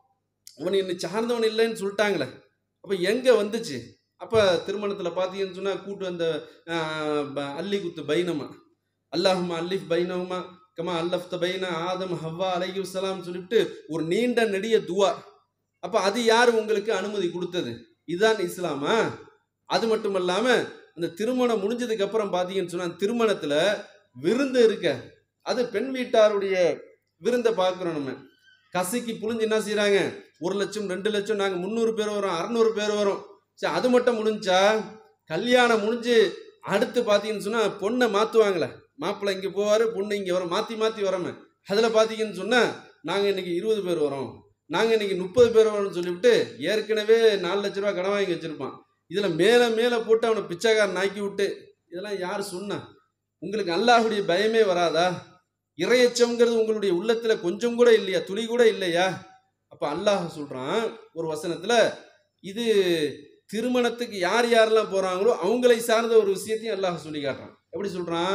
அவன் என்னை சார்ந்தவன் இல்லைன்னு சொல்லிட்டாங்களே அப்போ எங்கே வந்துச்சு அப்போ திருமணத்தில் பார்த்தீங்கன்னு சொன்னால் கூட்டு அந்த அஹ், ப- அல்லி குத்து பைனமா அல்லாஹுமா அல்லிஃப் பைனவுமா கமா அல்லஃப்த பைன ஆதம் ஹவ்வா அலைஹி வஸலாம் சொல்லிட்டு ஒரு நீண்ட நெடிய துவா அப்போ அது யார் உங்களுக்கு அனுமதி கொடுத்தது இதுதான் இஸ்லாமா அது மட்டும் இல்லாமல் அந்த திருமணம் முடிஞ்சதுக்கு அப்புறம் பார்த்தீங்கன்னு சொன்னால் திருமணத்தில் விருந்து இருக்க அது பெண் வீட்டாருடைய விருந்தை பார்க்குறோம் நம்ம கசிக்கு புழிஞ்சு என்ன செய்கிறாங்க ஒரு லட்சம் ரெண்டு லட்சம் நாங்கள் முந்நூறு பேர் வரோம் அறநூறு பேர் வரோம் சரி அது மட்டும் முடிஞ்சா கல்யாணம் முடிஞ்சு அடுத்து பார்த்தீங்கன்னு சொன்னால் பொண்ணை மாற்றுவாங்களே மாப்பிள்ளை இங்கே போவார் பொண்ணு இங்கே வரும் மாற்றி மாற்றி வரோமே அதில் பார்த்தீங்கன்னு சொன்னால் நாங்கள் இன்னைக்கு இருபது பேர் வரோம் நாங்கள் இன்னைக்கு முப்பது பேர் வரோம்னு சொல்லிவிட்டு ஏற்கனவே நாலு லட்ச ரூபா கடன் வாங்கி வச்சுருப்பான் இதில் மேலே மேலே போட்டு அவனை பிச்சைக்காரன் ஆக்கி விட்டு இதெல்லாம் யார் சொன்னா உங்களுக்கு அல்லாஹுடைய பயமே வராதா இறையச்சம்ங்கிறது உங்களுடைய உள்ளத்துல கொஞ்சம் கூட இல்லையா துளி கூட இல்லையா அப்ப அல்லாஹ் சொல்றான் ஒரு வசனத்துல இது திருமணத்துக்கு யார் யாரெல்லாம் போறாங்களோ அவங்களை சார்ந்த ஒரு விஷயத்தையும் அல்லாஹ் சொல்லி காட்டுறான் எப்படி சொல்றான்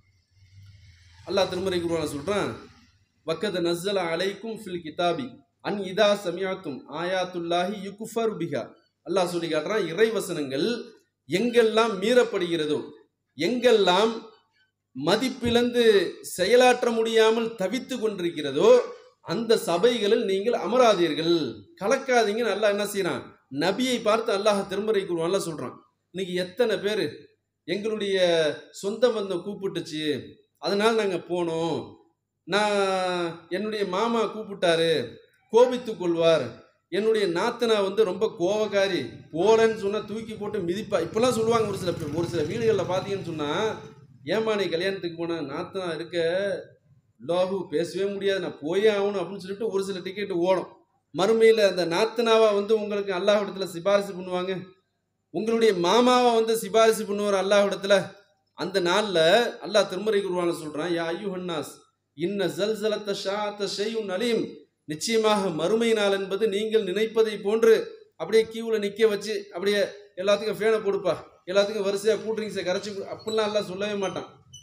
அல்லாஹ் திருமறை குருவான சொல்றான் வக்கத நஸ்ஸல அலைக்கும் ஃபில் கிதாபி அன் இதா சமியாத்தும் ஆயாத்துல்லாஹி யுகுஃபர் பிஹா அல்லாஹ் சொல்லி காட்டுறான் இறை வசனங்கள் எங்கெல்லாம் மீறப்படுகிறதோ எங்கெல்லாம் மதிப்பிழந்து செயலாற்ற முடியாமல் தவித்து கொண்டிருக்கிறதோ அந்த சபைகளில் நீங்கள் அமராதீர்கள் கலக்காதீங்கன்னு அல்லாஹ் என்ன செய்றான் நபியை பார்த்து அல்லாஹ் திருமறை குருவான்ல சொல்றான் இன்னைக்கு எத்தனை பேர் எங்களுடைய சொந்த பந்தம் கூப்பிட்டுச்சு அதனால நாங்கள் போனோம் நான் என்னுடைய மாமா கூப்பிட்டாரு கோபித்துக் கொள்வார் என்னுடைய நாத்தனா வந்து ரொம்ப கோவக்காரி போலன்னு சொன்னால் தூக்கி போட்டு மிதிப்பா இப்பெல்லாம் சொல்லுவாங்க ஒரு சில பேர். ஒரு சில வீடுகளில் பார்த்தீங்கன்னு சொன்னால் ஏம்மா நீ கல்யாணத்துக்கு போன நாத்தனா இருக்க லோகு பேசவே முடியாது நான் போயே ஆகணும் அப்படின்னு சொல்லிட்டு ஒரு சில டிக்கெட்டு ஓடும் மறுமையில் அந்த நாத்தனாவா வந்து உங்களுக்கு அல்லாஹ்விடத்துல சிபாரிசு பண்ணுவாங்க உங்களுடைய மாமாவை வந்து சிபாரிசு பண்ணுவார் அல்லாஹ்விடத்துல அந்த நாளில் அல்லாஹ் திருமறை குருவான சொல்கிறான் யா ஐயுஹன்னாஸ் இன்ன ஜல்சலத்த ஷாத்த ஷெய்யுன் அலீம் நிச்சயமாக மறுமை நாள் என்பது நீங்கள் நினைப்பதை போன்று அப்படியே கியூவில் நிற்க வச்சு அப்படியே எல்லாத்துக்கும் ஃபேனை கொடுப்பா எல்லாத்துக்கும் வரிசையாக கூல் ட்ரிங்க்ஸை கரைச்சி கொடு- அப்படிலாம் எல்லாம் சொல்லவே மாட்டான்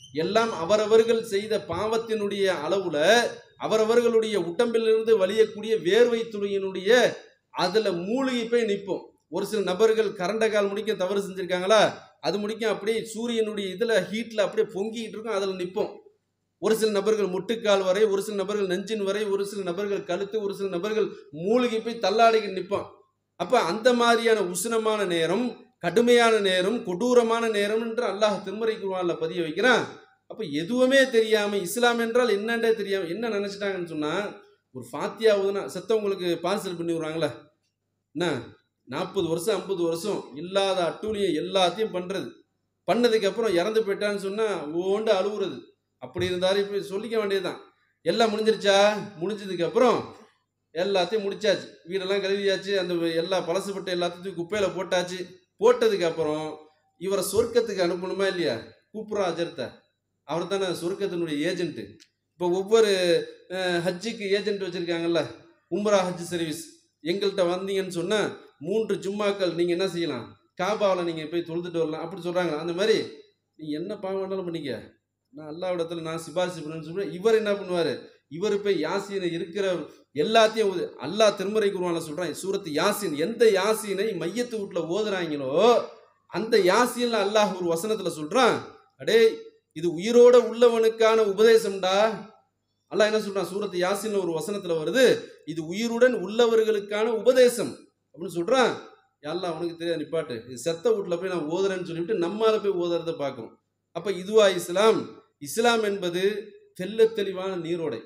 எல்லாம் அவரவர்கள் செய்த பாவத்தினுடைய அளவுல அவரவர்களுடைய உடம்பிலிருந்து வலியக்கூடிய வேர்வை துளியினுடைய அதுல மூழ்கி போய் நிற்போம் ஒரு சில நபர்கள் கரண்ட கால் முடிக்க தவறு செஞ்சிருக்காங்களா அது முடிக்க அப்படியே சூரியனுடைய இதுல ஹீட்ல அப்படியே பொங்கிட்டு இருக்கும் அதுல நிற்போம் ஒரு சில நபர்கள் முட்டுக்கால் வரை ஒரு சில நபர்கள் நெஞ்சின் வரை ஒரு சில நபர்கள் கழுத்து ஒரு சில நபர்கள் மூழ்கி போய் தள்ளாடிக்கு நிற்போம் அப்ப அந்த மாதிரியான உஷ்ணமான நேரம் கடுமையான நேரம் கொடூரமான நேரம் என்று அல்லாஹ் திருமறை குர்ஆன்ல பதிய வைக்கிறான் அப்ப எதுவுமே தெரியாம இஸ்லாம் என்றால் என்னன்றே தெரியாம என்ன நினைச்சிட்டாங்கன்னு சொன்னா ஒரு ஃபாத்தியா ஓதுனா செத்தவங்களுக்கு பார்சல் பண்ணி விடுறாங்களே என்ன நாற்பது வருஷம் ஐம்பது வருஷம் இல்லாத அட்டூழியம் எல்லாத்தையும் பண்றது பண்ணதுக்கு அப்புறம் இறந்து போயிட்டான்னு சொன்னா ஓண்டு அழுவுறது அப்படி இருந்தாலும் இப்படி சொல்லிக்க வேண்டியதுதான் எல்லாம் முடிஞ்சிருச்சா முடிஞ்சதுக்கு அப்புறம் எல்லாத்தையும் முடிச்சாச்சு வீடெல்லாம் கழுவியாச்சு அந்த எல்லா பழசுப்பட்ட எல்லாத்தையும் குப்பையில போட்டாச்சு போட்டதுக்கு அப்புறம் இவரை சொர்க்கத்துக்கு அனுப்பணுமா இல்லையா கூப்பிட்றோம் அஜர்த்த அவர் தானே சொர்க்கத்தினுடைய ஏஜென்ட்டு இப்போ ஒவ்வொரு அஹ், ஹஜ்ஜுக்கு ஏஜென்ட் வச்சுருக்காங்கல்ல உம்ரா ஹஜ் சர்வீஸ் எங்கள்கிட்ட வந்தீங்கன்னு சொன்னால் மூன்று ஜும்மாக்கள் நீங்கள் என்ன செய்யலாம் காபாவில் நீங்கள் போய் தொழுதுட்டு வரலாம் அப்படி சொல்கிறாங்க அந்த மாதிரி நீ என்ன பாவம் வேணாலும் பண்ணிக்க நான் அல்லாவிடத்தில் நான் சிபாரிசு பண்ணுன்னு சொல்லுவேன் இவர் என்ன பண்ணுவார் இவர் போய் யாசீனை இருக்கிற எல்லாத்தையும் ஓது அல்லாஹ் திருமறை குருவான சொல்கிறான் சூரத்து யாசீன் எந்த யாசீனை மையத்து வீட்டில் ஓதுறாங்களோ அந்த யாசீன்ல அல்லாஹ் ஒரு வசனத்தில் சொல்கிறான் அடே இது உயிரோட உள்ளவனுக்கான உபதேசம்டா அல்லாஹ் என்ன சொல்றான் சூரத்து யாசின்ல ஒரு வசனத்துல வருது இது உயிருடன் உள்ளவர்களுக்கான உபதேசம் அப்படின்னு சொல்றான் எல்லாம் அவனுக்கு தெரியாது நிப்பாட்டு இது செத்த வீட்டுல போய் நான் ஓதுறேன்னு சொல்லிட்டு நம்மால போய் ஓதுறத பார்க்கணும் அப்ப இதுவா இஸ்லாம் இஸ்லாம் என்பது தெள்ளத் தெளிவான நீரோடை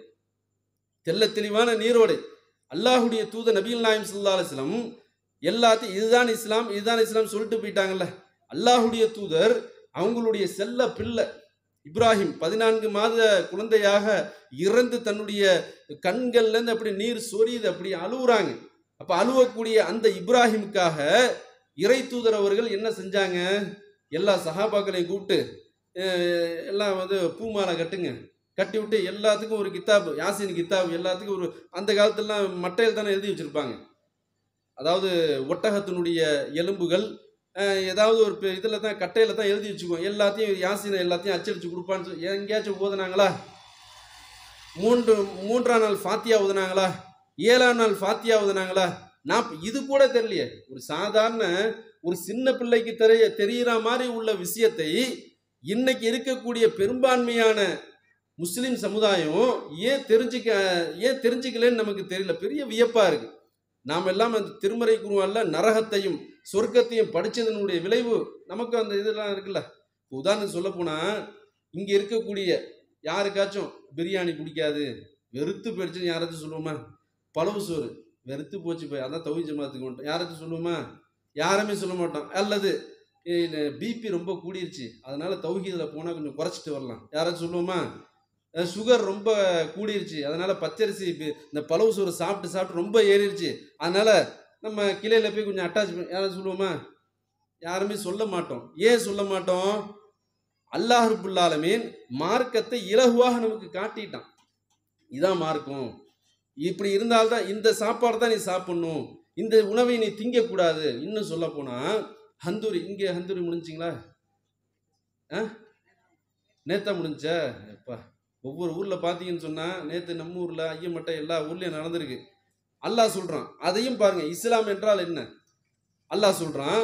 தெள்ளத் தெளிவான நீரோடை அல்லாஹுடைய தூத நபிகள் நாயம் ஸல்லல்லாஹு அலைஹி வஸல்லம் எல்லாத்தையும் இதுதான் இஸ்லாம் இதுதான் இஸ்லாம் சொல்லிட்டு போயிட்டாங்கல்ல அல்லாஹுடைய தூதர் அவங்களுடைய செல்ல பிள்ளை இப்ராஹிம் பதினான்கு மாத குழந்தையாக இறந்து தன்னுடைய கண்கள்ல இருந்து அப்படி நீர் சொரியுது அப்படி அழுவுறாங்க அப்ப அழுவக்கூடிய அந்த இப்ராஹிமுக்காக இறை தூதர் அவர்கள் என்ன செஞ்சாங்க எல்லா சஹாபாக்களையும் கூப்பிட்டு அஹ், எல்லாம் வந்து பூமாலை கட்டுங்க கட்டி விட்டு எல்லாத்துக்கும் ஒரு கித்தாப் யாசின் கித்தாப் எல்லாத்துக்கும் ஒரு அந்த காலத்துலலாம் மட்டையில் தானே எழுதி வச்சிருப்பாங்க அதாவது ஒட்டகத்தினுடைய எலும்புகள் அஹ், ஏதாவது ஒரு இதில் தான் கட்டையில் தான் எழுதி வச்சுக்குவோம் எல்லாத்தையும் யாசினை எல்லாத்தையும் அச்சடிச்சு கொடுப்பான்னு சொல்லி எங்கேயாச்சும் ஓதுனாங்களா மூன்று மூன்றாம் நாள் ஃபாத்தியா ஓதுனாங்களா ஏழாம் நாள் ஃபாத்தியா ஓதுனாங்களா நான் இது கூட தெரியலையே ஒரு சாதாரண ஒரு சின்ன பிள்ளைக்கு தெரிய தெரிகிற மாதிரி உள்ள விஷயத்தை இன்னைக்கு இருக்கக்கூடிய பெரும்பான்மையான முஸ்லிம் சமுதாயம் ஏன் தெரிஞ்சுக்க ஏன் தெரிஞ்சுக்கலன்னு நமக்கு தெரியல பெரிய வியப்பா இருக்கு நாம் எல்லாம் அந்த திருமறை குருவான்ல நரகத்தையும் சொர்க்கத்தையும் படிச்சதனுடைய விளைவு நமக்கு அந்த இதெல்லாம் இருக்குல்ல இப்ப உதாரணத்துக்கு சொல்ல போனா இங்க இருக்கக்கூடிய யாருக்காச்சும் பிரியாணி பிடிக்காது வெறுத்து போயிடுச்சுன்னு யாராச்சும் சொல்லுவோமா பழவு சோறு வெறுத்து போச்சு போய் அதான் தவி ஜமாத்துக்கு வந்துட்டோம் யாராச்சும் சொல்லுவோமா யாருமே சொல்ல மாட்டோம் அல்லது பிபி ரொம்ப கூடிருச்சு அதனால தௌஹீதில் போனால் கொஞ்சம் குறைச்சிட்டு வரலாம் யாராச்சும் சொல்லுவோமா அஹ் சுகர் ரொம்ப கூடிருச்சு அதனால பச்சரிசி பி- இந்த பழவு சோறு சாப்பிட்டு சாப்பிட்டு ரொம்ப ஏறிடுச்சு அதனால நம்ம கிளையில போய் கொஞ்சம் அட்டாச் யாராச்சும் சொல்லுவோமா யாருமே சொல்ல மாட்டோம் ஏன் சொல்ல மாட்டோம் அல்லாஹ் ரப்புல் ஆலமீன் மார்க்கத்தை இலகுவாக நமக்கு காட்டிட்டான் இதான் மார்க்கம் இப்படி இருந்தால்தான் இந்த சாப்பாடு தான் நீ சாப்பிடணும் இந்த உணவை நீ திங்கக்கூடாது இன்னும் சொல்ல போனா ஹந்தூரி இங்கே ஹந்தூரி முடிஞ்சிங்களா ஆ நேத்தா முடிஞ்சா எப்பா ஒவ்வொரு ஊர்ல பார்த்தீங்கன்னு சொன்னா நேத்து நம்ம ஊர்ல ஐயமட்டை எல்லா ஊர்லயும் நடந்திருக்கு அல்லாஹ் சொல்றான் அதையும் பாருங்க இஸ்லாம் என்றால் என்ன அல்லாஹ் சொல்றான்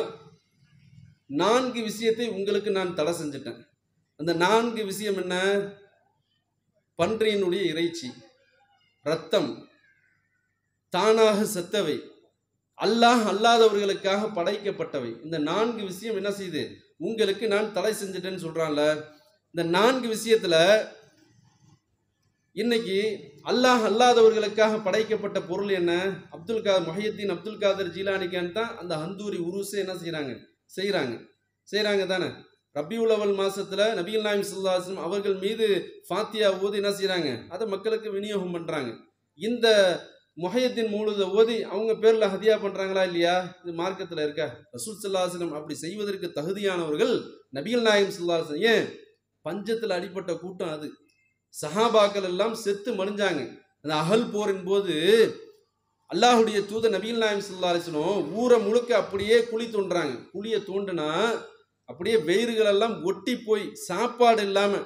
நான்கு விஷயத்தை உங்களுக்கு நான் தடை செஞ்சிட்டேன் அந்த நான்கு விஷயம் என்ன பன்றியினுடைய இறைச்சி ரத்தம் தானாக செத்தவை அல்லாஹ் அல்லாதவர்களுக்காக படைக்கப்பட்டவை இந்த நான்கு விஷயம் என்ன செய்யுது உங்களுக்கு நான் தடை செஞ்சுட்டேன்னு சொல்றான்ல இந்த நான்கு விஷயத்துல இன்னைக்கு அல்லாஹ் அல்லாதவர்களுக்காக படைக்கப்பட்ட பொருள் என்ன அப்துல் காதர் மொஹியத்தீன் அப்துல் காதர் ஜீலானிக்கான் தான் அந்த ஹந்தூரி உருசை என்ன செய்றாங்க செய்றாங்க செய்றாங்க தானே ரபியுல் அவல் மாசத்துல நபிகள் நாயம் சுல்லாஸ்லம் அவர்கள் மீது ஃபாத்தியா ஓதி என்ன செய்றாங்க அதை மக்களுக்கு விநியோகம் பண்றாங்க இந்த முஹையத்தின் மூழுத ஓதி அவங்க பேர்ல ஹதியா பண்றாங்களா இல்லையா இது மார்க்கத்துல இருக்கா ரசூல் சல்லாஹலம் அப்படி செய்வதற்கு தகுதியானவர்கள் நபிகள் நாயம் சுல்லாஸ்லம் ஏன் பஞ்சத்துல அடிப்பட்ட கூட்டம் அது சஹாபாக்கள் எல்லாம் செத்து மடிஞ்சாங்க அந்த அகல் போரின் போது அல்லாஹுடைய தூத நபிகள் நாயம் ஸல்லல்லாஹு அலைஹி வஸல்லம் ஊரை முழுக்க அப்படியே குழி தோண்டுறாங்க குழியை தோண்டுனா அப்படியே வெயிறுகள் எல்லாம் ஒட்டி போய் சாப்பாடு இல்லாம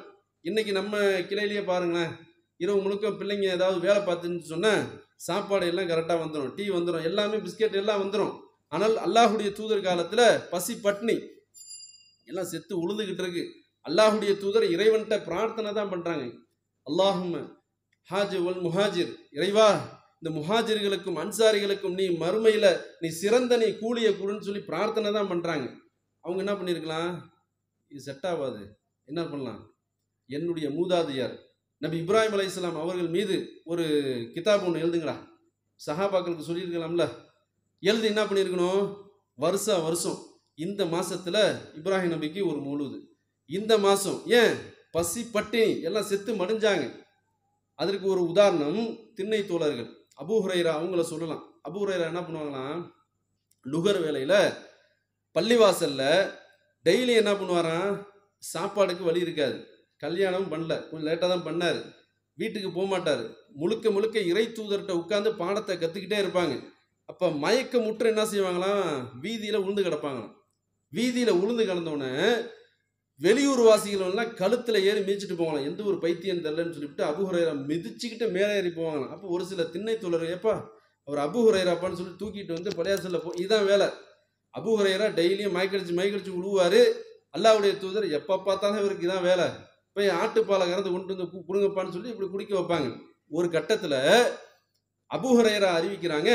இன்னைக்கு நம்ம கிளையிலேயே பாருங்களேன் இரவு முழுக்க பிள்ளைங்க ஏதாவது வேலை பார்த்துன்னு சொன்னால் சாப்பாடு எல்லாம் கரெக்டாக வந்துடும் டீ வந்துடும் எல்லாமே பிஸ்கெட் எல்லாம் வந்துடும் ஆனால் அல்லாஹுடைய தூதர் காலத்தில் பசி பட்னி எல்லாம் செத்து உழுதுகிட்டு இருக்கு அல்லாஹுடைய தூதர் இறைவன்கிட்ட பிரார்த்தனை தான் பண்ணுறாங்க அல்லாஹும் ஹாஜி வல் முஹாஜிர் இறைவா இந்த முஹாஜிர்களுக்கும் அன்சாரிகளுக்கும் நீ மறுமையில் நீ சிறந்த நீ கூலியை கொடுன்னு சொல்லி பிரார்த்தனை தான் பண்ணுறாங்க அவங்க என்ன பண்ணியிருக்கலாம் இது செட் ஆகாது என்ன பண்ணலாம் என்னுடைய மூதாதையார் நபி இப்ராஹிம் அலைஹிஸ்ஸலாம் அவர்கள் மீது ஒரு கிதாப் ஒன்று எழுதுங்களா சஹாபாக்களுக்கு சொல்லியிருக்கலாம்ல எழுதி என்ன பண்ணியிருக்கணும் வருஷா வருஷம் இந்த மாசத்துல இப்ராஹிம் நபிக்கு ஒரு முழுது இந்த மாசம் ஏன் பசி பட்டினி எல்லாம் செத்து மடிஞ்சாங்க அதற்கு ஒரு உதாரணம் திண்ணை தோழர்கள் அபூ ஹுரைரா அவங்கள சொல்லலாம் அபூ ஹுரைரா என்ன பண்ணுவாங்களாம் லுகர் வேலையில பள்ளிவாசல்ல டெய்லி என்ன பண்ணுவாராம் சாப்பாடுக்கு வழி இருக்காது கல்யாணம் பண்ணல கொஞ்சம் லேட்டாக தான் பண்ணார் வீட்டுக்கு போக மாட்டார் முழுக்க முழுக்க இறை தூதர்கிட்ட உட்காந்து பாடத்தை கற்றுக்கிட்டே இருப்பாங்க அப்போ மயக்க முற்று என்ன செய்வாங்களாம் வீதியில் உளுந்து கிடப்பாங்களாம் வீதியில் உளுந்து கிடந்தோடனே வெளியூர் வாசிகள் எல்லாம் கழுத்தில் ஏறி மிதிச்சிட்டு போவாங்களாம் எந்த ஒரு பைத்தியம் தெரிலன்னு சொல்லிவிட்டு அபுஹுரைரா மிதிச்சுக்கிட்டு மேலே ஏறி போவாங்களாம் அப்போ ஒரு சில திண்ணை தோழர் ஏப்பா அவர் அபுஹுரைராப்பான்னு சொல்லி தூக்கிட்டு வந்து படையாசல்ல போ இதுதான் வேலை அபுஹுரைரா டெய்லியும் மயக்கடிச்சு மயக்கடிச்சு விழுவாரு அல்லாவுடைய தூதர் எப்போ பார்த்தாலும் இவருக்கு இதான் வேலை போய் ஆட்டுப்பாலை கறந்து கொண்டு வந்து கு- குடுங்கப்பான்னு சொல்லி இப்படி குடிக்க வைப்பாங்க ஒரு கட்டத்தில் அபுஹுரைரா அறிவிக்கிறாங்க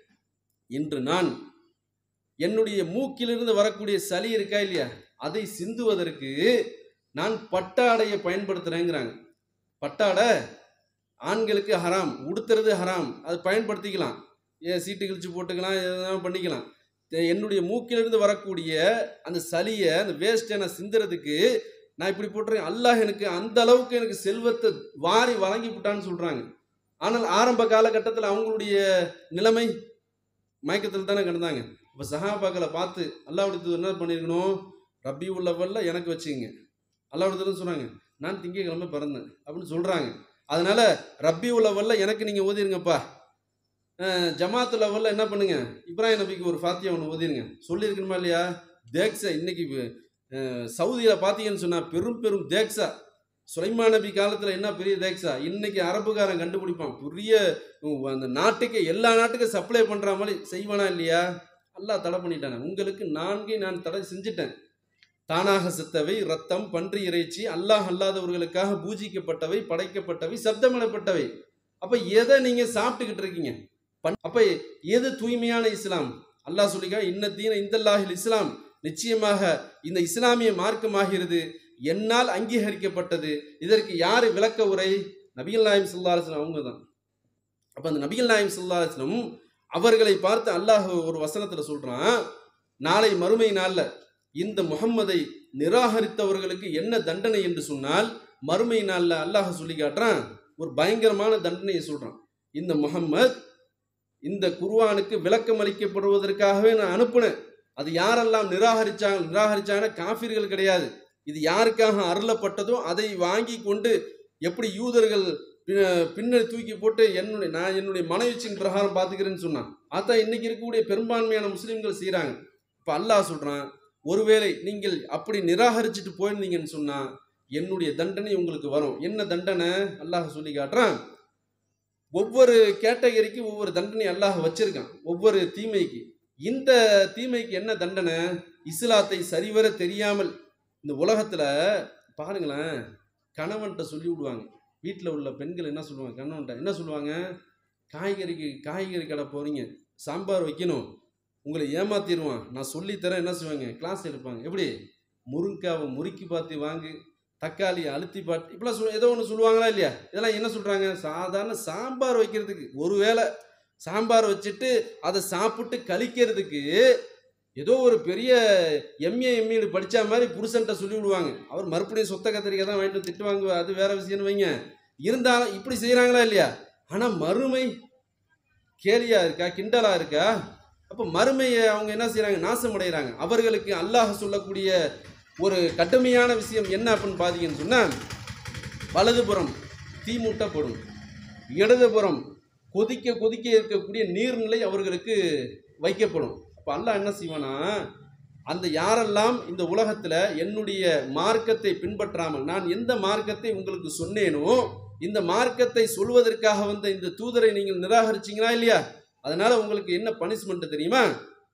இன்று நான் என்னுடைய மூக்கிலிருந்து வரக்கூடிய சளி இருக்கா இல்லையா அதை சிந்துவதற்கு நான் பட்டாடையை பயன்படுத்துறேங்கிறாங்க பட்டாடை ஆண்களுக்கு ஹராம் உடுத்துறது ஹராம் அது பயன்படுத்திக்கலாம் ஏன் சீட்டு கிழிச்சு போட்டுக்கலாம் எதுனா பண்ணிக்கலாம் தெ- என்னுடைய மூக்கிலிருந்து வரக்கூடிய அந்த சளியை அந்த வேஸ்ட்டை நான் சிந்துறதுக்கு நான் இப்படி போட்டுறேன் அல்லாஹ் எனக்கு அந்த அளவுக்கு எனக்கு செல்வத்தை வாரி வழங்கி விட்டான்னு சொல்றாங்க ஆனால் ஆரம்ப காலகட்டத்தில் அவங்களுடைய நிலைமை மயக்கத்தில் தானே கிடந்தாங்க இப்போ சஹாபாக்களை பார்த்து அல்லாவுடைய என்ன பண்ணியிருக்கணும் ரப்பி உள்ளவல்ல எனக்கு வச்சுங்க அல்லாவுடைய சொன்னாங்க நான் திங்கக்கிழமை பிறந்தேன் அப்படின்னு சொல்கிறாங்க அதனால ரப்பி உள்ளவல்ல எனக்கு நீங்கள் ஓதிருங்கப்பா அஹ், ஜமாத்து லெவலில் என்ன பண்ணுங்க இப்ராஹிம் நபிக்கு ஒரு ஃபாத்தியா ஒன்று ஓதிருங்க சொல்லியிருக்கணுமா இல்லையா தேக்ஸா இன்னைக்கு சவுதியில் பார்த்தீங்கன்னு சொன்னால் பெரும் பெரும் தேக்ஸா சுலைமான் நபி காலத்தில் என்ன பெரிய தேக்ஸா இன்னைக்கு அரபுக்காரன் கண்டுபிடிப்பான் பெரிய உம், அந்த நாட்டுக்கு எல்லா நாட்டுக்கும் சப்ளை பண்ணுற மாதிரி செய்வானா இல்லையா அல்லாஹ் தடை பண்ணிட்டானே உங்களுக்கு நான்கை நான் தடை செஞ்சுட்டேன் தானாக செத்தவை ரத்தம் பன்றி இறைச்சி அல்லாஹ் அல்லாதவர்களுக்காக பூஜிக்கப்பட்டவை படைக்கப்பட்டவை சப்தமிடப்பட்டவை அப்ப எதை நீங்க சாப்பிட்டுக்கிட்டு இருக்கீங்க பண்- அப்ப எது தூய்மையான இஸ்லாம் அல்லாஹ் சொல்லிக்கா இன்ன தீன இந்தல்லாஹில் இஸ்லாம் நிச்சயமாக இந்த இஸ்லாமிய மார்க்கமாகிறது என்னால் அங்கீகரிக்கப்பட்டது இதற்கு யார் விளக்க உரை நபிகள் நாயம் சுல்லாஸ்லாம் அவங்க தான் அப்ப அந்த நபிகள் நாயம் சுல்லாஸ்லம் அவர்களை பார்த்து அல்லாஹ் ஒரு வசனத்துல சொல்றான் நாளை மறுமை நாள்ல இந்த முகம்மதை நிராகரித்தவர்களுக்கு என்ன தண்டனை என்று சொன்னால் மறுமை நாள்ல அல்லாஹ் சொல்லி காட்டுறான் ஒரு பயங்கரமான தண்டனையை சொல்றான் இந்த முகம்மது இந்த குர்ஆனுக்கு விளக்கம் அளிக்கப்படுவதற்காகவே நான் அனுப்புனேன் அது யாரெல்லாம் நிராகரிச்சாங்க நிராகரிச்சாங்கன்னா காஃபிர்கள் கிடையாது இது யாருக்காக அருளப்பட்டதோ அதை வாங்கி கொண்டு எப்படி யூதர்கள் பின்ன- பின்னர் தூக்கி போட்டு என்னுடைய நான் என்னுடைய மனைவிச்சின் பிரகாரம் பார்த்துக்கிறேன்னு சொன்னான் அதான் இன்னைக்கு இருக்கக்கூடிய பெரும்பான்மையான முஸ்லீம்கள் செய்கிறாங்க இப்போ அல்லாஹ் சொல்கிறான் ஒருவேளை நீங்கள் அப்படி நிராகரிச்சுட்டு போயிருந்தீங்கன்னு சொன்னா என்னுடைய தண்டனை உங்களுக்கு வரும் என்ன தண்டனை அல்லாஹ் சொல்லி காட்டுறான் ஒவ்வொரு கேட்டகரிக்கு ஒவ்வொரு தண்டனை அல்லாஹ் வச்சிருக்கான் ஒவ்வொரு தீமைக்கு இந்த தீமைக்கு என்ன தண்டனை இஸ்லாத்தை சரிவர தெரியாமல் இந்த உலகத்துல பாருங்களேன் கணவன்கிட்ட சொல்லி விடுவாங்க வீட்டில் உள்ள பெண்கள் என்ன சொல்லுவாங்க கணவன்கிட்ட என்ன சொல்லுவாங்க காய்கறிக்கு காய்கறி கடை போறீங்க சாம்பார் வைக்கணும் உங்களை ஏமாத்திடுவான் நான் சொல்லித்தரேன் என்ன செய்வாங்க கிளாஸ் எடுப்பாங்க எப்படி முருங்காவை முறுக்கி பார்த்து வாங்கு தக்காளி அழுத்தி பாட்டு இப்படிலாம் சொல் ஏதோ ஒன்று சொல்லுவாங்களா இல்லையா இதெல்லாம் என்ன சொல்கிறாங்க சாதாரண சாம்பார் வைக்கிறதுக்கு ஒருவேளை சாம்பார் வச்சுட்டு அதை சாப்பிட்டு கழிக்கிறதுக்கு ஏதோ ஒரு பெரிய எம்ஏ எம்ஏடு படித்த மாதிரி புருஷன்ட்ட சொல்லி விடுவாங்க அவர் மறுபடியும் சொத்த கத்திரிக்காய் தான் வாங்கிட்டு வந்து திட்டுவாங்க அது வேற விஷயம்னு வைங்க இருந்தாலும் இப்படி செய்கிறாங்களா இல்லையா ஆனால் மறுமை கேலியா இருக்கா கிண்டலா இருக்கா அப்போ மறுமையை அவங்க என்ன செய்கிறாங்க நாசம் அடைகிறாங்க அவர்களுக்கு அல்லாஹ் சொல்லக்கூடிய ஒரு கடுமையான விஷயம் என்ன அப்படின்னு பார்த்தீங்கன்னு சொன்னால் வலதுபுறம் தீ மூட்டப்படும் இடதுபுறம் கொதிக்க கொதிக்க இருக்கக்கூடிய நீர்நிலை அவர்களுக்கு வைக்கப்படும் அப்போ அல்லாஹ் என்ன செய்வானா அந்த யாரெல்லாம் இந்த உலகத்துல என்னுடைய மார்க்கத்தை பின்பற்றாமல் நான் எந்த மார்க்கத்தை உங்களுக்கு சொன்னேனோ இந்த மார்க்கத்தை சொல்வதற்காக வந்த இந்த தூதரை நீங்கள் நிராகரிச்சீங்களா இல்லையா அதனால உங்களுக்கு என்ன பனிஷ்மெண்ட் தெரியுமா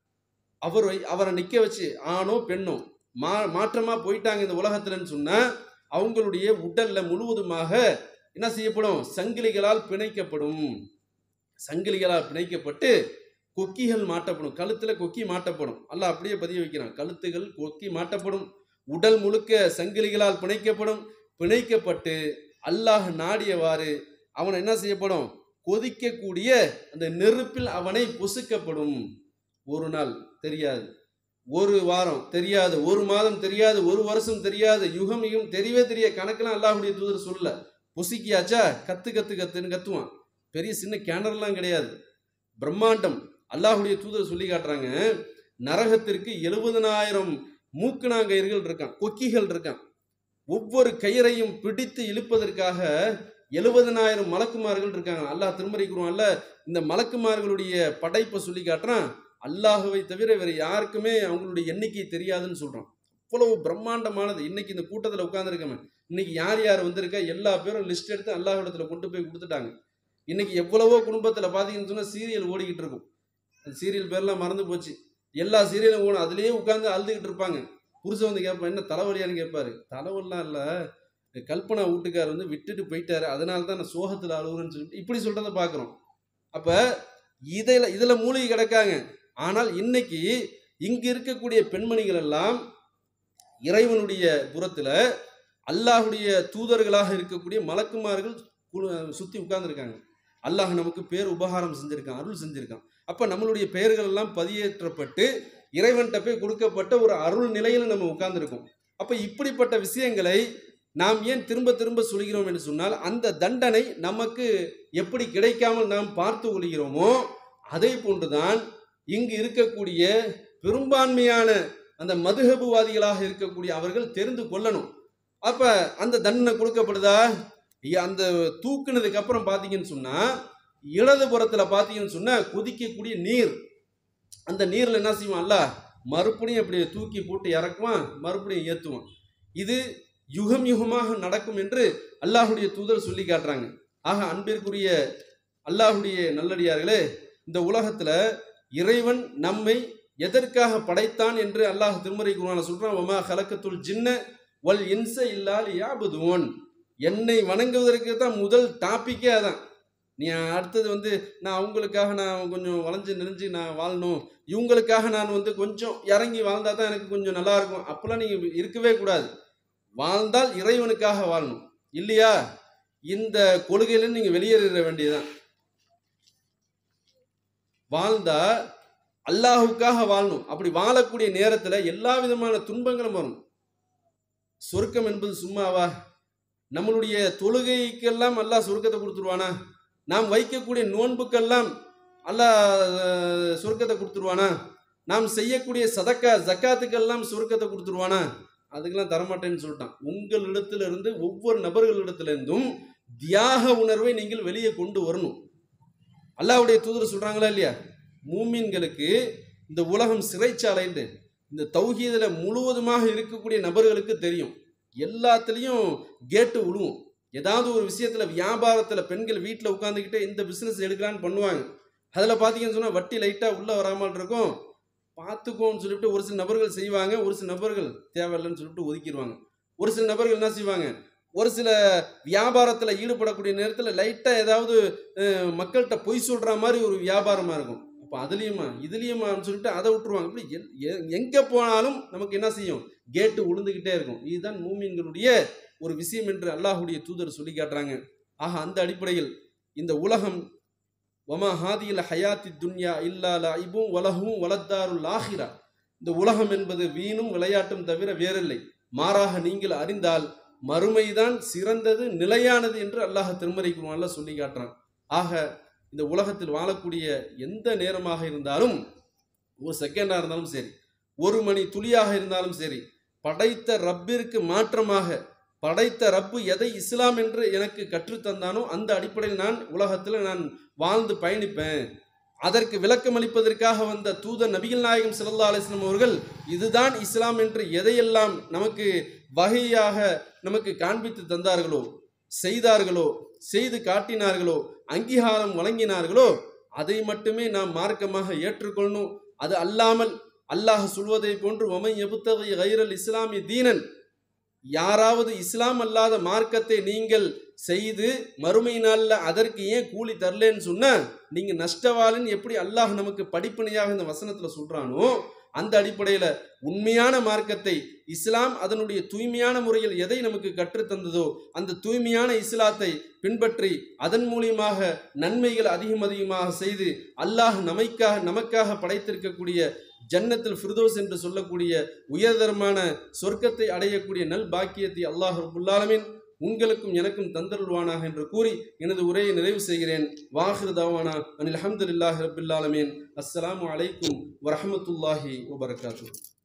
அவரை அவரை நிக்க வச்சு ஆணோ பெண்ணோ மா மாற்றமா போயிட்டாங்க இந்த உலகத்துலன்னு சொன்னா அவங்களுடைய உடல்ல முழுவதுமாக என்ன செய்யப்படும் சங்கிலிகளால் பிணைக்கப்படும் சங்கிலிகளால் பிணைக்கப்பட்டு கொக்கிகள் மாட்டப்படும் கழுத்துல கொக்கி மாட்டப்படும் அல்லாஹ் அப்படியே பதிய வைக்கிறான் கழுத்துகள் கொக்கி மாட்டப்படும் உடல் முழுக்க சங்கிலிகளால் பிணைக்கப்படும் பிணைக்கப்பட்டு அல்லாஹ் நாடியவாறு அவன் என்ன செய்யப்படும் கொதிக்கக்கூடிய அந்த நெருப்பில் அவனை பொசுக்கப்படும் ஒரு நாள் தெரியாது ஒரு வாரம் தெரியாது ஒரு மாதம் தெரியாது ஒரு வருஷம் தெரியாது யுகம் யுகம் தெரியவே தெரிய கணக்கெல்லாம் அல்லாஹ்வுடைய தூதர் சொல்லல பொசுக்கியாச்சா கத்து கத்து கத்துன்னு கத்துவான் பெரிய சின்ன கிணறுலாம் கிடையாது பிரம்மாண்டம் அல்லாஹ்வுடைய தூதர் சொல்லி காட்டுறாங்க நரகத்திற்கு எழுபதனாயிரம் மூக்குநாங்கயிர்கள் இருக்கான் கொக்கிகள் இருக்கான் ஒவ்வொரு கயிறையும் பிடித்து இழுப்பதற்காக எழுபதனாயிரம் மலக்குமார்கள் இருக்காங்க அல்லாஹ் திருமறை கூறுவான்ல இந்த மலக்குமார்களுடைய படைப்பை சொல்லி காட்டுறான் அல்லாஹுவை தவிர வேற யாருக்குமே அவங்களுடைய எண்ணிக்கை தெரியாதுன்னு சொல்றான் அவ்வளவு பிரம்மாண்டமானது இன்னைக்கு இந்த கூட்டத்தில் உட்காந்துருக்கவன் இன்னைக்கு யார் யார் வந்திருக்கா எல்லா பேரும் லிஸ்ட் எடுத்து அல்லாஹ்விடத்துல கொண்டு போய் கொடுத்துட்டாங்க இன்னைக்கு எவ்வளவோ குடும்பத்தில் பார்த்தீங்கன்னு சொன்னால் சீரியல் ஓடிக்கிட்டு இருக்கும் அந்த சீரியல் பேர்லாம் மறந்து போச்சு எல்லா சீரியலும் ஓடும் அதுலேயே உட்காந்து அழுதுகிட்டு இருப்பாங்க புருஷன் வந்து கேட்பான் என்ன தலைவலியான்னு கேட்பாரு தலைவலிலாம் இல்லை கல்பனா வீட்டுக்கார் வந்து விட்டுட்டு போயிட்டாரு அதனால தான் நான் சோகத்தில் அழுகுறேன்னு சொல்லிட்டு இப்படி சொல்றதை பார்க்குறோம் அப்போ இதில் இதில் மூலிகை கிடக்காங்க ஆனால் இன்னைக்கு இங்கு இருக்கக்கூடிய பெண்மணிகள் எல்லாம் இறைவனுடைய புறத்தில் அல்லாஹுடைய தூதர்களாக இருக்கக்கூடிய மலக்குமார்கள் குழு- சுத்தி உட்கார்ந்துருக்காங்க அல்லாஹ் நமக்கு பேர் உபகாரம் செஞ்சிருக்கான் அருள் செஞ்சிருக்கான் அப்ப நம்மளுடைய பெயர்கள் எல்லாம் பதியேற்றப்பட்டு இறைவன்கிட்ட போய் கொடுக்கப்பட்ட ஒரு அருள் நிலையில நம்ம உட்கார்ந்துருக்கோம் அப்ப இப்படிப்பட்ட விஷயங்களை நாம் ஏன் திரும்ப திரும்ப சொல்கிறோம் என்று சொன்னால் அந்த தண்டனை நமக்கு எப்படி கிடைக்காமல் நாம் பார்த்து கொள்கிறோமோ அதே போன்றுதான் இங்கு இருக்கக்கூடிய பெரும்பான்மையான அந்த மதுஹபுவாதிகளாக இருக்கக்கூடிய அவர்கள் தெரிந்து கொள்ளணும் அப்ப அந்த தண்டனை கொடுக்கப்படுதா ஐயா, அந்த தூக்குனதுக்கு அப்புறம் பார்த்தீங்கன்னு சொன்னா இடதுபுறத்துல பார்த்தீங்கன்னு சொன்னா கொதிக்கக்கூடிய நீர் அந்த நீர்ல என்ன செய்வான் அல்ல மறுபடியும் அப்படி தூக்கி போட்டு இறக்குவான் மறுபடியும் ஏத்துவான் இது யுகம் யுகமாக நடக்கும் என்று அல்லாஹுடைய தூதர் சொல்லி காட்டுறாங்க ஆக அன்பிற்குரிய அல்லாஹுடைய நல்லடியார்களே இந்த உலகத்துல இறைவன் நம்மை எதற்காக படைத்தான் என்று அல்லாஹ் திருமறை குருவான சொல்றான் ஒமா ஹலக்கத்துல் ஜின்ன வல் இன்ச இல்லால் யாபுதுவோன் என்னை வணங்குவதற்கு தான் முதல் டாப்பிக்கே அதான் நீ அடுத்தது வந்து நான் அவங்களுக்காக நான் கொஞ்சம் வளைஞ்சு நெறிஞ்சு நான் வாழணும் இவங்களுக்காக நான் வந்து கொஞ்சம் இறங்கி வாழ்ந்தா தான் எனக்கு கொஞ்சம் நல்லா இருக்கும் அப்பெல்லாம் நீங்க இருக்கவே கூடாது வாழ்ந்தால் இறைவனுக்காக வாழணும் இல்லையா இந்த கொள்கையில நீங்க வெளியேற வேண்டியதுதான் வாழ்ந்தா அல்லாஹுக்காக வாழணும் அப்படி வாழக்கூடிய நேரத்துல எல்லா விதமான துன்பங்களும் வரும் சொர்க்கம் என்பது சும்மாவா நம்மளுடைய தொழுகைக்கெல்லாம் அல்லாஹ் சொர்க்கத்தை கொடுத்துருவானா நாம் வைக்கக்கூடிய நோன்புக்கெல்லாம் அல்லாஹ் அஹ், சொர்க்கத்தை கொடுத்துருவானா நாம் செய்யக்கூடிய சதக்கா ஜக்காத்துக்கெல்லாம் சொர்க்கத்தை கொடுத்துருவானா அதுக்கெல்லாம் தரமாட்டேன்னு சொல்லிட்டான் உங்களிடத்திலிருந்து ஒவ்வொரு நபர்களிடத்திலிருந்தும் தியாக உணர்வை நீங்கள் வெளியே கொண்டு வரணும் அல்லாஹ்வுடைய தூதர் சொல்றாங்களா இல்லையா மூமின்களுக்கு இந்த உலகம் சிறைச்சாலைன்னு இந்த தௌஹீதில் முழுவதுமாக இருக்கக்கூடிய நபர்களுக்கு தெரியும் எல்லாத்துலேயும் கேட்டு விழுவும் ஏதாவது ஒரு விஷயத்தில் வியாபாரத்தில் பெண்கள் வீட்டில் உட்காந்துக்கிட்டே இந்த பிஸ்னஸ் எடுக்கலான்னு பண்ணுவாங்க அதில் பார்த்தீங்கன்னு சொன்னால் வட்டி லைட்டாக உள்ளே வராமல் இருக்கும் பார்த்துக்கோன்னு சொல்லிட்டு ஒரு சில நபர்கள் செய்வாங்க ஒரு சில நபர்கள் தேவையில்லைன்னு சொல்லிட்டு ஒதுக்கிடுவாங்க ஒரு சில நபர்கள் என்ன செய்வாங்க ஒரு சில வியாபாரத்தில் ஈடுபடக்கூடிய நேரத்தில் லைட்டாக ஏதாவது அஹ், மக்கள்கிட்ட பொய் சொல்கிற மாதிரி ஒரு வியாபாரமாக இருக்கும் அப்போ அதுலேயுமா இதுலேயுமான்னு சொல்லிட்டு அதை விட்டுருவாங்க இப்படி எல்- எ- எங்கே போனாலும் நமக்கு என்ன செய்யும் கேட்டு உளுந்துக்கிட்டே இருக்கும் இதுதான் மூமின்களுடைய ஒரு விஷயம் என்று அல்லாஹுடைய தூதர் சொல்லி காட்டுறாங்க ஆக அந்த அடிப்படையில் இந்த உலகம் வமா ஹாதியில் ஹயாத்தி துன்யா இல்லா லைபும் வலகும் வலத்தாருல் ஆஹிரா இந்த உலகம் என்பது வீணும் விளையாட்டும் தவிர வேறில்லை மாறாக நீங்கள் அறிந்தால் மறுமைதான் சிறந்தது நிலையானது என்று அல்லாஹ் திருமறை குர்ஆன்ல சொல்லி காட்டுறான் ஆக இந்த உலகத்தில் வாழக்கூடிய எந்த நேரமாக இருந்தாலும் ஒரு செகண்டாக இருந்தாலும் சரி ஒரு மணி துளியாக இருந்தாலும் சரி படைத்த ரப்பிற்கு மாற்றமாக படைத்த ரப்பு எதை இஸ்லாம் என்று எனக்கு கற்றுத்தந்தானோ அந்த அடிப்படையில் நான் உலகத்தில் நான் வாழ்ந்து பயணிப்பேன் அதற்கு விளக்கம் அளிப்பதற்காக வந்த தூதர் நபிகள் நாயகம் ஸல்லல்லாஹு அலைஹி வஸல்லம் அவர்கள் இதுதான் இஸ்லாம் என்று எதையெல்லாம் நமக்கு வகையாக நமக்கு காண்பித்து தந்தார்களோ செய்தார்களோ செய்து காட்டினார்களோ அங்கீகாரம் வழங்கினார்களோ அதை மட்டுமே நாம் மார்க்கமாக ஏற்றுக்கொள்ளணும் அது அல்லாமல் அல்லாஹ் சொல்வதை போன்று ஒமை எபுத்தகை கைரல் இஸ்லாமி தீனன் யாராவது இஸ்லாம் அல்லாத மார்க்கத்தை நீங்கள் செய்து மறுமை நாளில் அதற்கு ஏன் கூலி தரலன்னு சொன்னா நீங்க நஷ்டவாளன் எப்படி அல்லாஹ் நமக்கு படிப்பனையாக இந்த வசனத்துல சொல்றானோ அந்த அடிப்படையில உண்மையான மார்க்கத்தை இஸ்லாம் அதனுடைய தூய்மையான முறையில் எதை நமக்கு கற்றுத்தந்ததோ அந்த தூய்மையான இஸ்லாத்தை பின்பற்றி அதன் மூலியமாக நன்மைகள் அதிகம் அதிகமாக செய்து அல்லாஹ் நமக்காக நமக்காக படைத்திருக்கக்கூடிய ஜன்னத்தில் ஃபிர்தோஸ் என்று சொல்லக்கூடிய உயர்தரமான சொர்க்கத்தை அடையக்கூடிய நல் பாக்கியத்தை அல்லாஹ் ரபுல்லாலமின் உங்களுக்கும் எனக்கும் தந்தருள்வானாக என்று கூறி எனது உரையை நிறைவு செய்கிறேன் வாஹிர் தாவானா அனில் அஹமதுல்லாஹி ரபுல்லாலமீன் அஸ்ஸலாமு அலைக்கும் வரஹமத்துல்லாஹி வபரகாத்து